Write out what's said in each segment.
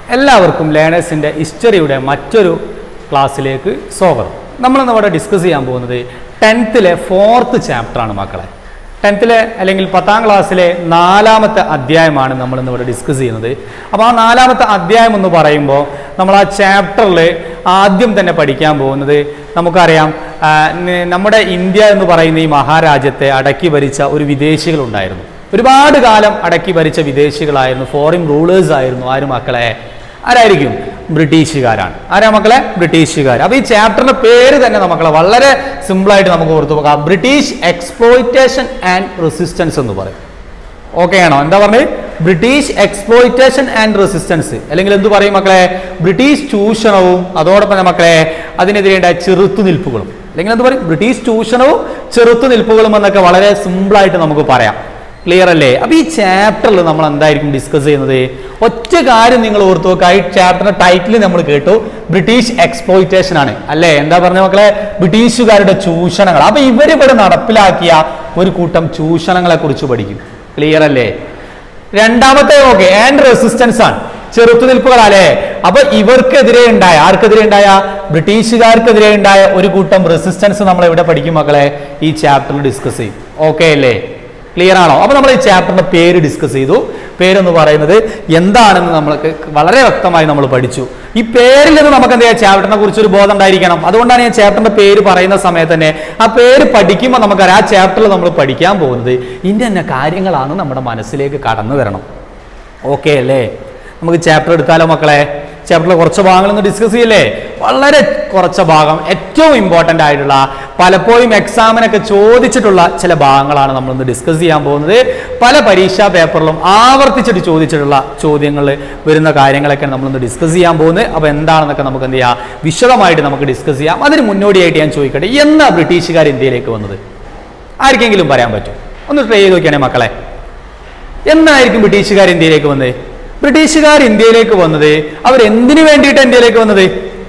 എല്ലാവർക്കും ലേണേഴ്സിൻ്റെ ഹിസ്റ്ററിയുടെ മറ്റൊരു ക്ലാസ്സിലേക്ക് സ്വാഗതം നമ്മൾ ഇവിടെ ഡിസ്കസ് ചെയ്യാൻ പോകുന്നത് ടെൻത്തിലെ ഫോർത്ത് ചാപ്റ്ററാണ് മക്കളെ ടെൻത്തിലെ അല്ലെങ്കിൽ പത്താം ക്ലാസ്സിലെ നാലാമത്തെ അധ്യായമാണ് നമ്മൾ ഇന്ന് ഇവിടെ ഡിസ്കസ് ചെയ്യുന്നത് അപ്പോൾ ആ നാലാമത്തെ അധ്യായം എന്ന് പറയുമ്പോൾ നമ്മൾ ആ ചാപ്റ്ററിൽ ആദ്യം തന്നെ പഠിക്കാൻ പോകുന്നത് നമുക്കറിയാം ആ, ന- നമ്മുടെ ഇന്ത്യ എന്ന് പറയുന്ന ഈ മഹാരാജ്യത്തെ അടക്കി ഭരിച്ച ഒരു വിദേശികളുണ്ടായിരുന്നു ഒരുപാട് കാലം അടക്കി ഭരിച്ച വിദേശികളായിരുന്നു ഫോറിൻ റൂളേഴ്സ് ആയിരുന്നു ആര് മക്കളെ ആരായിരിക്കും ബ്രിട്ടീഷുകാരാണ് ആരാ മക്കളെ ബ്രിട്ടീഷുകാർ അപ്പൊ ഈ ചാപ്റ്ററിന്റെ പേര് തന്നെ മക്കളെ വളരെ സിമ്പിൾ ആയിട്ട് നമുക്ക് ഓർത്തു നോക്കാം ബ്രിട്ടീഷ് എക്സ്പ്ലോയിറ്റേഷൻ ആൻഡ് റെസിസ്റ്റൻസ് എന്ന് പറയും ഓക്കെ ആണോ എന്താ പറഞ്ഞത് ബ്രിട്ടീഷ് എക്സ്പ്ലോയിറ്റേഷൻ ആൻഡ് റെസിസ്റ്റൻസ് അല്ലെങ്കിൽ എന്ത് പറയും മക്കളെ ബ്രിട്ടീഷ് ചൂഷണവും അതോടൊപ്പം തന്നെ മക്കളെ അതിനെതിരെ ചെറുത്തുനിൽപ്പുകളും അല്ലെങ്കിൽ എന്ത് പറയും ബ്രിട്ടീഷ് ചൂഷണവും ചെറുത്തുനിൽപ്പുകളും എന്നൊക്കെ വളരെ സിമ്പിൾ ആയിട്ട് നമുക്ക് പറയാം ക്ലിയർ അല്ലേ അപ്പൊ ഈ ചാപ്റ്ററിൽ നമ്മൾ എന്തായിരിക്കും ഡിസ്കസ് ചെയ്യുന്നത് ഒറ്റ കാര്യം നിങ്ങൾ ഓർത്തു നോക്കുക ഈ ചാപ്റ്ററിന്റെ ടൈറ്റിൽ നമ്മൾ കേട്ടു ബ്രിട്ടീഷ് എക്സ്പ്ലോയിറ്റേഷൻ ആണ് അല്ലേ എന്താ പറഞ്ഞ മക്കളെ ബ്രിട്ടീഷുകാരുടെ ചൂഷണങ്ങൾ അപ്പൊ ഇവരിവിടെ നടപ്പിലാക്കിയ ഒരു കൂട്ടം ചൂഷണങ്ങളെ കുറിച്ച് പഠിക്കും ക്ലിയർ അല്ലേ രണ്ടാമത്തെ ഓക്കെ ആൻഡ് റെസിസ്റ്റൻസ് ആണ് ചെറുത്തുനിൽപ്പുകൾ അല്ലേ അപ്പൊ ഇവർക്കെതിരെ ഉണ്ടായ ആർക്കെതിരെ ഉണ്ടായ ബ്രിട്ടീഷുകാർക്കെതിരെ ഉണ്ടായ ഒരു കൂട്ടം റെസിസ്റ്റൻസ് നമ്മൾ എവിടെ പഠിക്കും മക്കളെ ഈ ചാപ്റ്ററിൽ ഡിസ്കസ് ചെയ്യും ഓക്കെ അല്ലേ ക്ലിയർ ആണോ അപ്പൊ നമ്മൾ ഈ ചാപ്റ്ററിന്റെ പേര് ഡിസ്കസ് ചെയ്തു പേരെന്ന് പറയുന്നത് എന്താണെന്ന് നമ്മൾക്ക് വളരെ വ്യക്തമായി നമ്മൾ പഠിച്ചു ഈ പേരിൽ നിന്ന് നമുക്ക് എന്താ ചാപ്റ്ററിനെ കുറിച്ച് ഒരു ബോധം ഉണ്ടായിരിക്കണം അതുകൊണ്ടാണ് ഞാൻ ചാപ്റ്ററിന്റെ പേര് പറയുന്ന സമയത്ത് തന്നെ ആ പേര് പഠിക്കുമ്പോൾ നമുക്കറിയാം ആ ചാപ്റ്ററിൽ നമ്മൾ പഠിക്കാൻ പോകുന്നത് ഇന്ന തന്നെ കാര്യങ്ങളാണ് നമ്മുടെ മനസ്സിലേക്ക് കടന്നു വരണം ഓക്കെ അല്ലേ നമുക്ക് ചാപ്റ്റർ എടുത്താലോ മക്കളെ ചാപ്റ്ററിൽ കുറച്ച് ഭാഗങ്ങളൊന്ന് ഡിസ്കസ് ചെയ്യല്ലേ വളരെ കുറച്ച് ഭാഗം ഏറ്റവും ഇമ്പോർട്ടൻ്റ് ആയിട്ടുള്ള പലപ്പോഴും എക്സാമിനൊക്കെ ചോദിച്ചിട്ടുള്ള ചില ഭാഗങ്ങളാണ് നമ്മളിന്ന് ഡിസ്കസ് ചെയ്യാൻ പോകുന്നത് പല പരീക്ഷാ പേപ്പറിലും ആവർത്തിച്ചിട്ട് ചോദിച്ചിട്ടുള്ള ചോദ്യങ്ങളിൽ വരുന്ന കാര്യങ്ങളൊക്കെ നമ്മളിന്ന് ഡിസ്കസ് ചെയ്യാൻ പോകുന്നത് അപ്പോൾ എന്താണെന്നൊക്കെ നമുക്ക് എന്ത് ചെയ്യാം വിശദമായിട്ട് നമുക്ക് ഡിസ്കസ് ചെയ്യാം അതിന് മുന്നോടിയായിട്ട് ഞാൻ ചോദിക്കട്ടെ എന്നാ ബ്രിട്ടീഷുകാർ ഇന്ത്യയിലേക്ക് വന്നത് ആർക്കെങ്കിലും പറയാൻ പറ്റും ഒന്ന് ട്രൈ ചെയ്ത് നോക്കിയാണേ മക്കളെ എന്നായിരിക്കും ബ്രിട്ടീഷുകാർ ഇന്ത്യയിലേക്ക് വന്നത് ബ്രിട്ടീഷുകാർ ഇന്ത്യയിലേക്ക് വന്നത് അവർ എന്തിനു വേണ്ടിയിട്ട് ഇന്ത്യയിലേക്ക് വന്നത്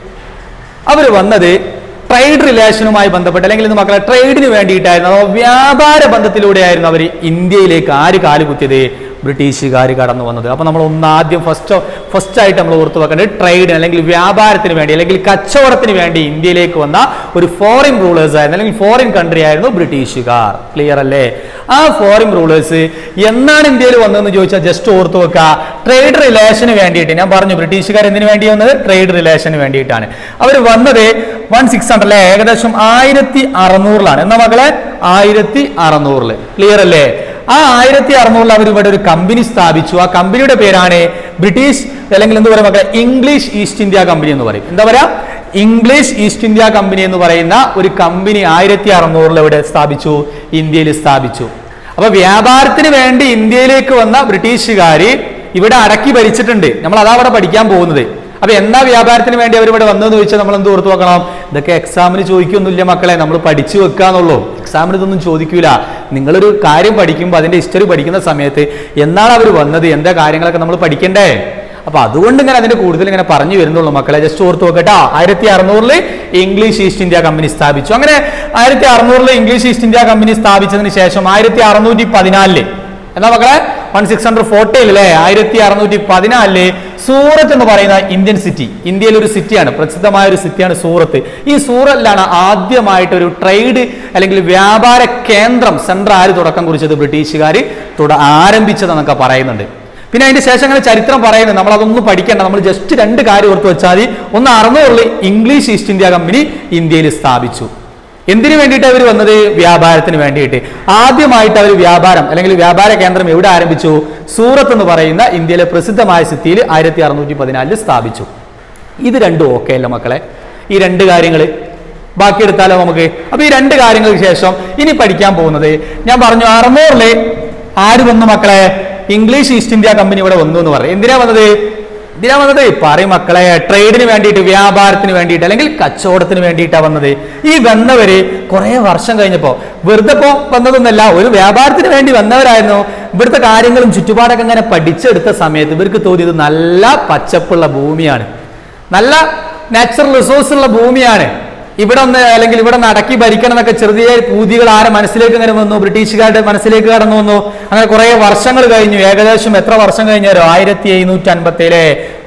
അവർ വന്നത് ട്രേഡ് റിലേഷനുമായി ബന്ധപ്പെട്ട് അല്ലെങ്കിൽ ഇന്ന് മക്കളെ ട്രേഡിന് വേണ്ടിയിട്ടായിരുന്നു അഥവാ വ്യാപാര ബന്ധത്തിലൂടെയായിരുന്നു അവർ ഇന്ത്യയിലേക്ക് ആര് കാലുകുത്തിയത് ബ്രിട്ടീഷുകാർ കടന്നു വന്നത് അപ്പൊ നമ്മൾ ഒന്ന് ആദ്യം ഫസ്റ്റ് ഫസ്റ്റ് ആയിട്ട് നമ്മൾ ഓർത്തു വെക്കേണ്ടത് ട്രേഡിന് അല്ലെങ്കിൽ വ്യാപാരത്തിന് വേണ്ടി അല്ലെങ്കിൽ കച്ചവടത്തിന് വേണ്ടി ഇന്ത്യയിലേക്ക് വന്ന ഒരു ഫോറിൻ റൂളേഴ്സ് ആയിരുന്നു അല്ലെങ്കിൽ ഫോറിൻ കൺട്രി ആയിരുന്നു ബ്രിട്ടീഷുകാർ ക്ലിയർ അല്ലേ ആ ഫോറിൻ റൂളേഴ്സ് എന്നാണ് ഇന്ത്യയിൽ വന്നതെന്ന് ചോദിച്ചാൽ ജസ്റ്റ് ഓർത്തു വെക്കുക ട്രേഡ് റിലേഷന് വേണ്ടിയിട്ട് ഞാൻ പറഞ്ഞു ബ്രിട്ടീഷുകാർ എന്തിനു വേണ്ടി വന്നത് ട്രേഡ് റിലേഷന് വേണ്ടിയിട്ടാണ് അവർ വന്നത് വൺ സിക്സ് ഹൺഡ്രഡ് അല്ലേ ഏകദേശം ആയിരത്തി അറുന്നൂറിലാണ് എന്നാ മക്കളെ ആയിരത്തി അറുന്നൂറില് ക്ലിയർ അല്ലേ ആ ആയിരത്തി അറുന്നൂറിൽ അവർ ഇവിടെ ഒരു കമ്പനി സ്ഥാപിച്ചു ആ കമ്പനിയുടെ പേരാണ് ബ്രിട്ടീഷ് അല്ലെങ്കിൽ എന്താ പറയുക മക്കളെ ഇംഗ്ലീഷ് ഈസ്റ്റ് ഇന്ത്യ കമ്പനി എന്ന് പറയും എന്താ പറയാ ഇംഗ്ലീഷ് ഈസ്റ്റ് ഇന്ത്യ കമ്പനി എന്ന് പറയുന്ന ഒരു കമ്പനി ആയിരത്തി അറുന്നൂറിൽ ഇവിടെ സ്ഥാപിച്ചു ഇന്ത്യയിൽ സ്ഥാപിച്ചു അപ്പൊ വ്യാപാരത്തിന് വേണ്ടി ഇന്ത്യയിലേക്ക് വന്ന ബ്രിട്ടീഷുകാര് ഇവിടെ അടക്കി ഭരിച്ചിട്ടുണ്ട് നമ്മൾ അതാ അവിടെ പഠിക്കാൻ പോകുന്നത് അപ്പൊ എന്താ വ്യാപാരത്തിന് വേണ്ടി അവർ ഇവിടെ വന്നതെന്ന് ചോദിച്ചാൽ നമ്മൾ എന്ത് ഓർത്ത് നോക്കണം ഇതൊക്കെ എക്സാമിന് ചോദിക്കൊന്നുമില്ല മക്കളെ നമ്മൾ പഠിച്ചു വെക്കാന്നുള്ളൂ എക്സാമിന് ഇതൊന്നും ചോദിക്കൂല നിങ്ങളൊരു കാര്യം പഠിക്കുമ്പോൾ അതിന്റെ ഹിസ്റ്ററി പഠിക്കുന്ന സമയത്ത് എന്നാണ് അവർ വന്നത് എന്താ കാര്യങ്ങളൊക്കെ നമ്മൾ പഠിക്കണ്ടേ അപ്പൊ അതുകൊണ്ട് ഇങ്ങനെ അതിന്റെ കൂടുതൽ ഇങ്ങനെ പറഞ്ഞു വരുന്നുള്ളൂ മക്കളെ ജസ്റ്റ് ഓർത്ത് നോക്കട്ടോ ആയിരത്തി അറുന്നൂറില് ഇംഗ്ലീഷ് ഈസ്റ്റ് ഇന്ത്യ കമ്പനി സ്ഥാപിച്ചു അങ്ങനെ ആയിരത്തി അറുന്നൂറില് ഇംഗ്ലീഷ് ഈസ്റ്റ് ഇന്ത്യ കമ്പനി സ്ഥാപിച്ചതിന് ശേഷം ആയിരത്തി അറുന്നൂറ്റി പതിനാലില് എന്നാ മക്കളെ വൺ സിക്സ് ഹൺഡ്രഡ് ഫോർട്ടിയിൽ അല്ലേ ആയിരത്തി അറുന്നൂറ്റി പതിനാലില് സൂറത്ത് എന്ന് പറയുന്ന ഇന്ത്യൻ സിറ്റി ഇന്ത്യയിലെ ഒരു സിറ്റിയാണ് പ്രസിദ്ധമായ ഒരു സിറ്റിയാണ് സൂറത്ത് ഈ സൂറത്തിലാണ് ആദ്യമായിട്ട് ഒരു ട്രേഡ് അല്ലെങ്കിൽ വ്യാപാര കേന്ദ്രം സെൻട്രൽ ആര് തുടക്കം കുറിച്ചത് ബ്രിട്ടീഷുകാർ തുട ആരംഭിച്ചതെന്നൊക്കെ പറയുന്നുണ്ട് പിന്നെ അതിന്റെ ശേഷം അങ്ങനെ ചരിത്രം പറയുന്നത് നമ്മൾ അതൊന്നും പഠിക്കേണ്ട നമ്മൾ ജസ്റ്റ് രണ്ട് കാര്യം ഓർത്ത് വെച്ചാൽ മതി ഒന്ന് അറുന്നൂറിൽ ഇംഗ്ലീഷ് ഈസ്റ്റ് ഇന്ത്യ കമ്പനി ഇന്ത്യയിൽ സ്ഥാപിച്ചു എന്തിനു വേണ്ടിയിട്ട് അവർ വന്നത് വ്യാപാരത്തിന് വേണ്ടിയിട്ട് ആദ്യമായിട്ട് അവർ വ്യാപാരം അല്ലെങ്കിൽ വ്യാപാര കേന്ദ്രം എവിടെ ആരംഭിച്ചു സൂറത്ത് എന്ന് പറയുന്ന ഇന്ത്യയിലെ പ്രസിദ്ധമായ സിറ്റിയിൽ ആയിരത്തി അറുന്നൂറ്റി പതിനാലിൽ സ്ഥാപിച്ചു ഇത് രണ്ടും ഓക്കെ അല്ല മക്കളെ ഈ രണ്ട് കാര്യങ്ങൾ ബാക്കി എടുത്താലോ നമുക്ക് അപ്പൊ ഈ രണ്ട് കാര്യങ്ങൾക്ക് ശേഷം ഇനി പഠിക്കാൻ പോകുന്നത് ഞാൻ പറഞ്ഞു അറുന്നൂറില് ആര് വന്നു മക്കളെ ഇംഗ്ലീഷ് ഈസ്റ്റ് ഇന്ത്യ കമ്പനി ഇവിടെ വന്നു എന്ന് പറയും എന്തിനാ വന്നത് എന്തിനാ വന്നത് പറയും മക്കളെ ട്രേഡിന് വേണ്ടിയിട്ട് വ്യാപാരത്തിന് വേണ്ടിയിട്ട് അല്ലെങ്കിൽ കച്ചവടത്തിന് വേണ്ടിയിട്ടാണ് വന്നത് ഈ വന്നവര് കുറെ വർഷം കഴിഞ്ഞപ്പോ വെറുതെ ഇപ്പോ വന്നതൊന്നല്ല ഒരു വ്യാപാരത്തിന് വേണ്ടി വന്നവരായിരുന്നു ഇവിടുത്തെ കാര്യങ്ങളും ചുറ്റുപാടൊക്കെ ഇങ്ങനെ പഠിച്ചെടുത്ത സമയത്ത് ഇവർക്ക് തോന്നിയത് നല്ല പച്ചപ്പുള്ള ഭൂമിയാണ് നല്ല നാച്ചുറൽ റിസോഴ്സ് ഉള്ള ഭൂമിയാണ് ഇവിടെ ഒന്ന് അല്ലെങ്കിൽ ഇവിടെ നിന്ന് അടക്കി ഭരിക്കണം എന്നൊക്കെ ചെറിയ പൂതികൾ ആരെ മനസ്സിലേക്ക് ഇങ്ങനെ വന്നു ബ്രിട്ടീഷുകാരുടെ മനസ്സിലേക്ക് കടന്നു വന്നു അങ്ങനെ കുറെ വർഷങ്ങൾ കഴിഞ്ഞു ഏകദേശം എത്ര വർഷം കഴിഞ്ഞാലോ ആയിരത്തി എഴുന്നൂറ്റി അൻപത്തിലെ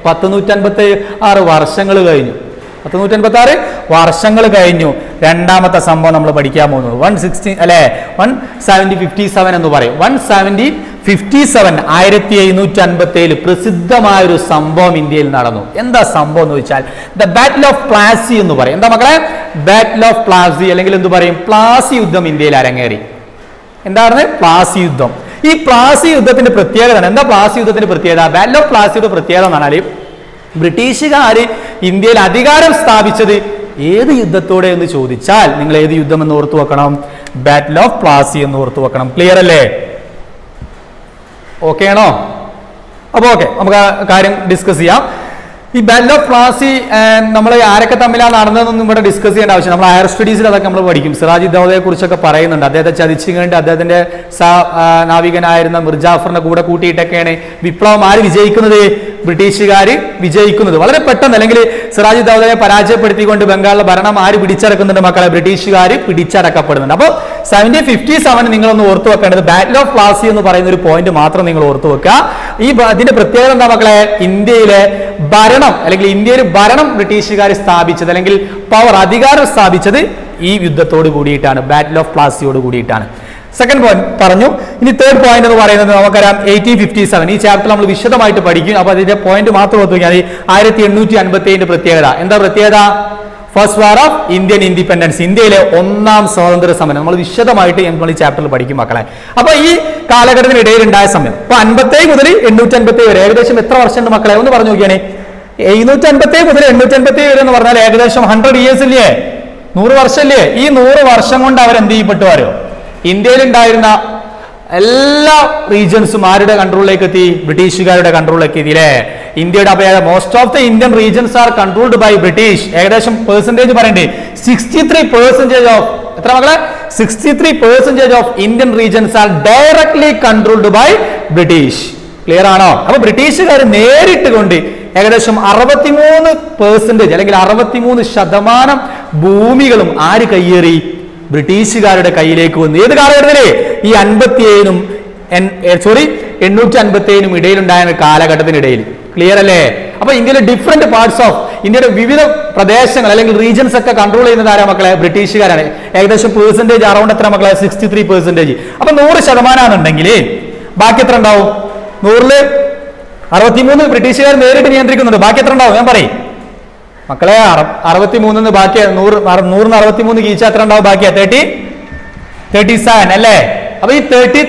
പത്ത് നൂറ്റൻപത്തി ആറ് വർഷങ്ങൾ കഴിഞ്ഞു പത്ത് നൂറ്റൻപത്തി ആറ് വർഷങ്ങൾ കഴിഞ്ഞു രണ്ടാമത്തെ സംഭവം നമ്മൾ പഠിക്കാൻ പോകുന്നത് വൺ സിക്സ്റ്റി അല്ലെ വൺ സെവൻറ്റി ഫിഫ്റ്റി സെവൻ എന്ന് പറയും വൺ സെവൻറ്റി ഫിഫ്റ്റി സെവൻ ആയിരത്തി എഴുന്നൂറ്റി അൻപത്തി ഏഴ് പ്രസിദ്ധമായ ഒരു സംഭവം ഇന്ത്യയിൽ നടന്നു എന്താ സംഭവം എന്ന് വെച്ചാൽ ദ ബാറ്റിൽ ഓഫ് പ്ലാസി എന്ന് പറയും എന്താ മക്കളെ ബാറ്റിൽ ഓഫ് പ്ലാസി അല്ലെങ്കിൽ എന്ത് പറയും പ്ലാസി യുദ്ധം ഇന്ത്യയിൽ അരങ്ങേറി എന്താണ് പ്ലാസി യുദ്ധം ഈ പ്ലാസി യുദ്ധത്തിന്റെ പ്രത്യേകത ആണ്. എന്താ പ്ലാസി യുദ്ധത്തിന്റെ പ്രത്യേകത ബാറ്റിൽ ഓഫ് പ്ലാസിയുടെ പ്രത്യേകത എന്ന് പറഞ്ഞാൽ ബ്രിട്ടീഷുകാര് ഇന്ത്യയിൽ അധികാരം സ്ഥാപിച്ചത് ഏത് യുദ്ധത്തോടെ എന്ന് ചോദിച്ചാൽ നിങ്ങൾ ഏത് യുദ്ധം എന്ന് ഓർത്തു വെക്കണം ബാറ്റിൽ ഓഫ് പ്ലാസി എന്ന് ഓർത്തു വെക്കണം ക്ലിയർ അല്ലേ ഓക്കെ ആണോ അപ്പൊ ഓക്കെ നമുക്ക് ആ കാര്യം ഡിസ്കസ് ചെയ്യാം ഈ ബാറ്റിൽ ഓഫ് പ്ലാസി നമ്മൾ ആരൊക്കെ തമ്മിലാണ് നടന്നതെന്നൊന്നും ഇവിടെ ഡിസ്കസ് ചെയ്യേണ്ട ആവശ്യം നമ്മൾ ഹയർ സ്റ്റഡീസിൽ അതൊക്കെ നമ്മൾ പഠിക്കും സിറാജ് ദൗദയെ കുറിച്ചൊക്കെ പറയുന്നുണ്ട് അദ്ദേഹത്തെ ചതിച്ചു കണ്ട് അദ്ദേഹത്തിന്റെ സ ആ, നാവികനായിരുന്ന മിർജാഫറിന്റെ കൂടെ കൂട്ടിയിട്ടൊക്കെയാണ് വിപ്ലവം ആര് വിജയിക്കുന്നത് ബ്രിട്ടീഷുകാര് വിജയിക്കുന്നത് വളരെ പെട്ടെന്ന് അല്ലെങ്കിൽ സിറാജ് ദൗദയെ പരാജയപ്പെടുത്തിക്കൊണ്ട് ബംഗാളിലെ ഭരണം ആര് പിടിച്ചടക്കുന്നുണ്ട് മക്കളെ ബ്രിട്ടീഷുകാർ പിടിച്ചടക്കപ്പെടുന്നുണ്ട് അപ്പോൾ സെവൻറ്റീൻ ഫിഫ്റ്റി സെവൻ നിങ്ങളൊന്ന് ഓർത്തു വെക്കേണ്ടത് ബാറ്റിൽ ഓഫ് പ്ലാസി എന്ന് പറയുന്ന ഒരു പോയിന്റ് മാത്രം നിങ്ങൾ ഓർത്തു വെക്കുക ഈ ബ- അതിന്റെ പ്രത്യേകത എന്താ മക്കളെ ഇന്ത്യയിലെ ഭരണം അല്ലെങ്കിൽ ഇന്ത്യയിൽ ഭരണം ബ്രിട്ടീഷുകാർ സ്ഥാപിച്ചത് അല്ലെങ്കിൽ പവർ അധികാരം സ്ഥാപിച്ചത് ഈ യുദ്ധത്തോട് കൂടിയിട്ടാണ് ബാറ്റിൽ ഓഫ് പ്ലാസിയോട് കൂടിയിട്ടാണ് സെക്കൻഡ് പോയിന്റ് പറഞ്ഞു ഇനി തേർഡ് പോയിന്റ് എന്ന് പറയുന്നത് നമുക്കറിയാം എയ്റ്റീൻ ഫിഫ്റ്റി സെവൻ ഈ ചാപ്റ്റർ നമ്മൾ വിശദമായിട്ട് പഠിക്കും അപ്പൊ അതിന്റെ പോയിന്റ് മാത്രം ഓർത്ത് നോക്കിയാൽ ആയിരത്തി എണ്ണൂറ്റി അൻപത്തി ഏഴിന്റെ പ്രത്യേകത എന്താ പ്രത്യേകത first war of Indian independence ഇന്ത്യയിലെ ഒന്നാം സ്വാതന്ത്ര്യ സമരം നമ്മൾ വിശദമായിട്ട് നമ്മൾ ഈ ചാപ്റ്ററിൽ പഠിക്കും മക്കളെ അപ്പൊ ഈ കാലഘട്ടത്തിനിടയിൽ ഉണ്ടായ സമയം അപ്പൊ അൻപത്തേഴ് മുതൽ എണ്ണൂറ്റി അൻപത്തി വരെ ഏകദേശം എത്ര വർഷമുണ്ട് മക്കളെ ഒന്ന് പറഞ്ഞു നോക്കിയാണേ എഴുന്നൂറ്റി അൻപത്തേഴ് മുതൽ എണ്ണൂറ്റി അൻപത്തി വരെ എന്ന് പറഞ്ഞാൽ ഏകദേശം ഹൺഡ്രഡ് ഇയേഴ്സ് ഇല്ലേ നൂറ് വർഷമില്ലേ ഈ നൂറ് വർഷം കൊണ്ട് അവർ എന്ത് ചെയ്യപ്പെട്ടു ആരോ ഇന്ത്യയിൽ ഉണ്ടായിരുന്ന എല്ലാ റീജിയൻസും ആരുടെ കൺട്രോളിലേക്ക് എത്തി ബ്രിട്ടീഷുകാരുടെ കൺട്രോളിലേക്ക് എത്തി അല്ലേ ഇന്ത്യയുടെ അപ്പൊ most of the Indian regions are controlled by British ഏകദേശം പെർസെന്റേജ് പറയണ്ടേ സിക്സ്റ്റി ത്രീ പെർസെന്റേജ് ഓഫ് എത്ര മക്കളെ sixty three percentage of Indian regions are directly controlled by British clear ആണോ അപ്പൊ ബ്രിട്ടീഷുകാർ നേരിട്ട് കൊണ്ട് ഏകദേശം അറുപത്തിമൂന്ന് പെർസെന്റേജ് അല്ലെങ്കിൽ അറുപത്തിമൂന്ന് ശതമാനം ഭൂമികളും ആര് കയ്യേറി ബ്രിട്ടീഷുകാരുടെ കയ്യിലേക്ക് വന്നു ഏത് കാലഘട്ടത്തില് ഈ അൻപത്തിയേഴിനും സോറി എണ്ണൂറ്റി അൻപത്തി ഏഴിനും ഇടയിലുണ്ടായ ഒരു കാലഘട്ടത്തിനിടയിൽ ക്ലിയർ അല്ലേ അപ്പൊ ഇന്ത്യയിലെ ഡിഫറെന്റ് പാർട്സ് ഓഫ് ഇന്ത്യയുടെ വിവിധ പ്രദേശങ്ങൾ അല്ലെങ്കിൽ റീജിയൻസ് ഒക്കെ കൺട്രോൾ ചെയ്യുന്നത് ആരാ മക്കളെ ബ്രിട്ടീഷുകാരാണ് ഏകദേശം പെർസെന്റേജ് അറൌണ്ട് എത്ര മക്കളെ സിക്സ്റ്റി ത്രീ പെർസെന്റേജ് അപ്പൊ നൂറ് ശതമാനമാണെന്നുണ്ടെങ്കിൽ ബാക്കി എത്ര ഉണ്ടാവും നൂറില് അറുപത്തിമൂന്ന് ബ്രിട്ടീഷുകാർ നേരിട്ട് നിയന്ത്രിക്കുന്നുണ്ട് ബാക്കി എത്ര ഉണ്ടാവും ഞാൻ പറയും മക്കളെ അറുപത്തി മൂന്നിന്ന് ബാക്കി നൂറ് അറ- നൂറിന് അറുപത്തി മൂന്ന് കീച്ച എത്ര ഉണ്ടാവും ബാക്കിയാ തേർട്ടി തേർട്ടി സെവൻ അല്ലേ അപ്പൊ ഈ തേർട്ടി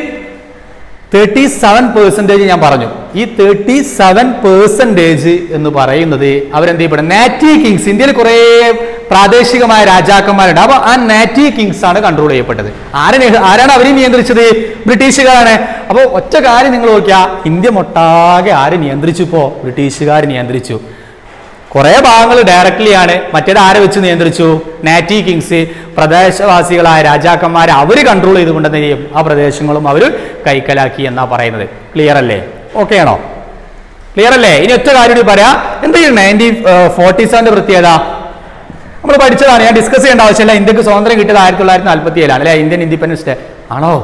തേർട്ടി സെവൻ പെർസെന്റേജ് ഞാൻ പറഞ്ഞു ഈ തേർട്ടി സെവൻ പെർസെന്റേജ് എന്ന് പറയുന്നത് അവരെന്ത് ചെയ്യപ്പെടും നാറ്റി കിങ്സ് ഇന്ത്യയിൽ കുറെ പ്രാദേശികമായ രാജാക്കന്മാരുണ്ട് അപ്പൊ ആ നാറ്റി കിങ്സ് ആണ് കൺട്രോൾ ചെയ്യപ്പെട്ടത് ആരെ ആരാണ് അവരെ നിയന്ത്രിച്ചത് ബ്രിട്ടീഷുകാരാണ് അപ്പോൾ ഒറ്റ കാര്യം നിങ്ങൾ നോക്കിയാ ഇന്ത്യ മൊട്ടാകെ ആര് നിയന്ത്രിച്ചു ഇപ്പോ ബ്രിട്ടീഷുകാർ നിയന്ത്രിച്ചു കുറെ ഭാഗങ്ങൾ ഡയറക്ട്ലി ആണ് മറ്റേത് ആരെ വെച്ച് നിയന്ത്രിച്ചു നാറ്റി കിങ്സ് പ്രദേശവാസികളായ രാജാക്കന്മാരെ അവർ കൺട്രോൾ ചെയ്തുകൊണ്ട് എന്ത് ചെയ്യും ആ പ്രദേശങ്ങളും അവർ കൈക്കലാക്കി എന്നാ പറയുന്നത് ക്ലിയർ അല്ലേ ഓക്കെ ആണോ ക്ലിയർ അല്ലേ ഇനി ഒറ്റ കാര്യം കൂടി പറയാം എന്താ ഈ നയൻറ്റീൻ ഫോർട്ടി സെവന്റെ പ്രത്യേകത നമ്മൾ പഠിച്ചതാണ് ഞാൻ ഡിസ്കസ് ചെയ്യേണ്ട ആവശ്യമില്ല ഇന്ത്യക്ക് സ്വാതന്ത്ര്യം കിട്ടിയത് ആയിരത്തി തൊള്ളായിരത്തി നാൽപ്പത്തി ഏഴാണ് അല്ലെ ഇന്ത്യൻ ഇൻഡിപെൻഡൻസ് ഡേ ആണോ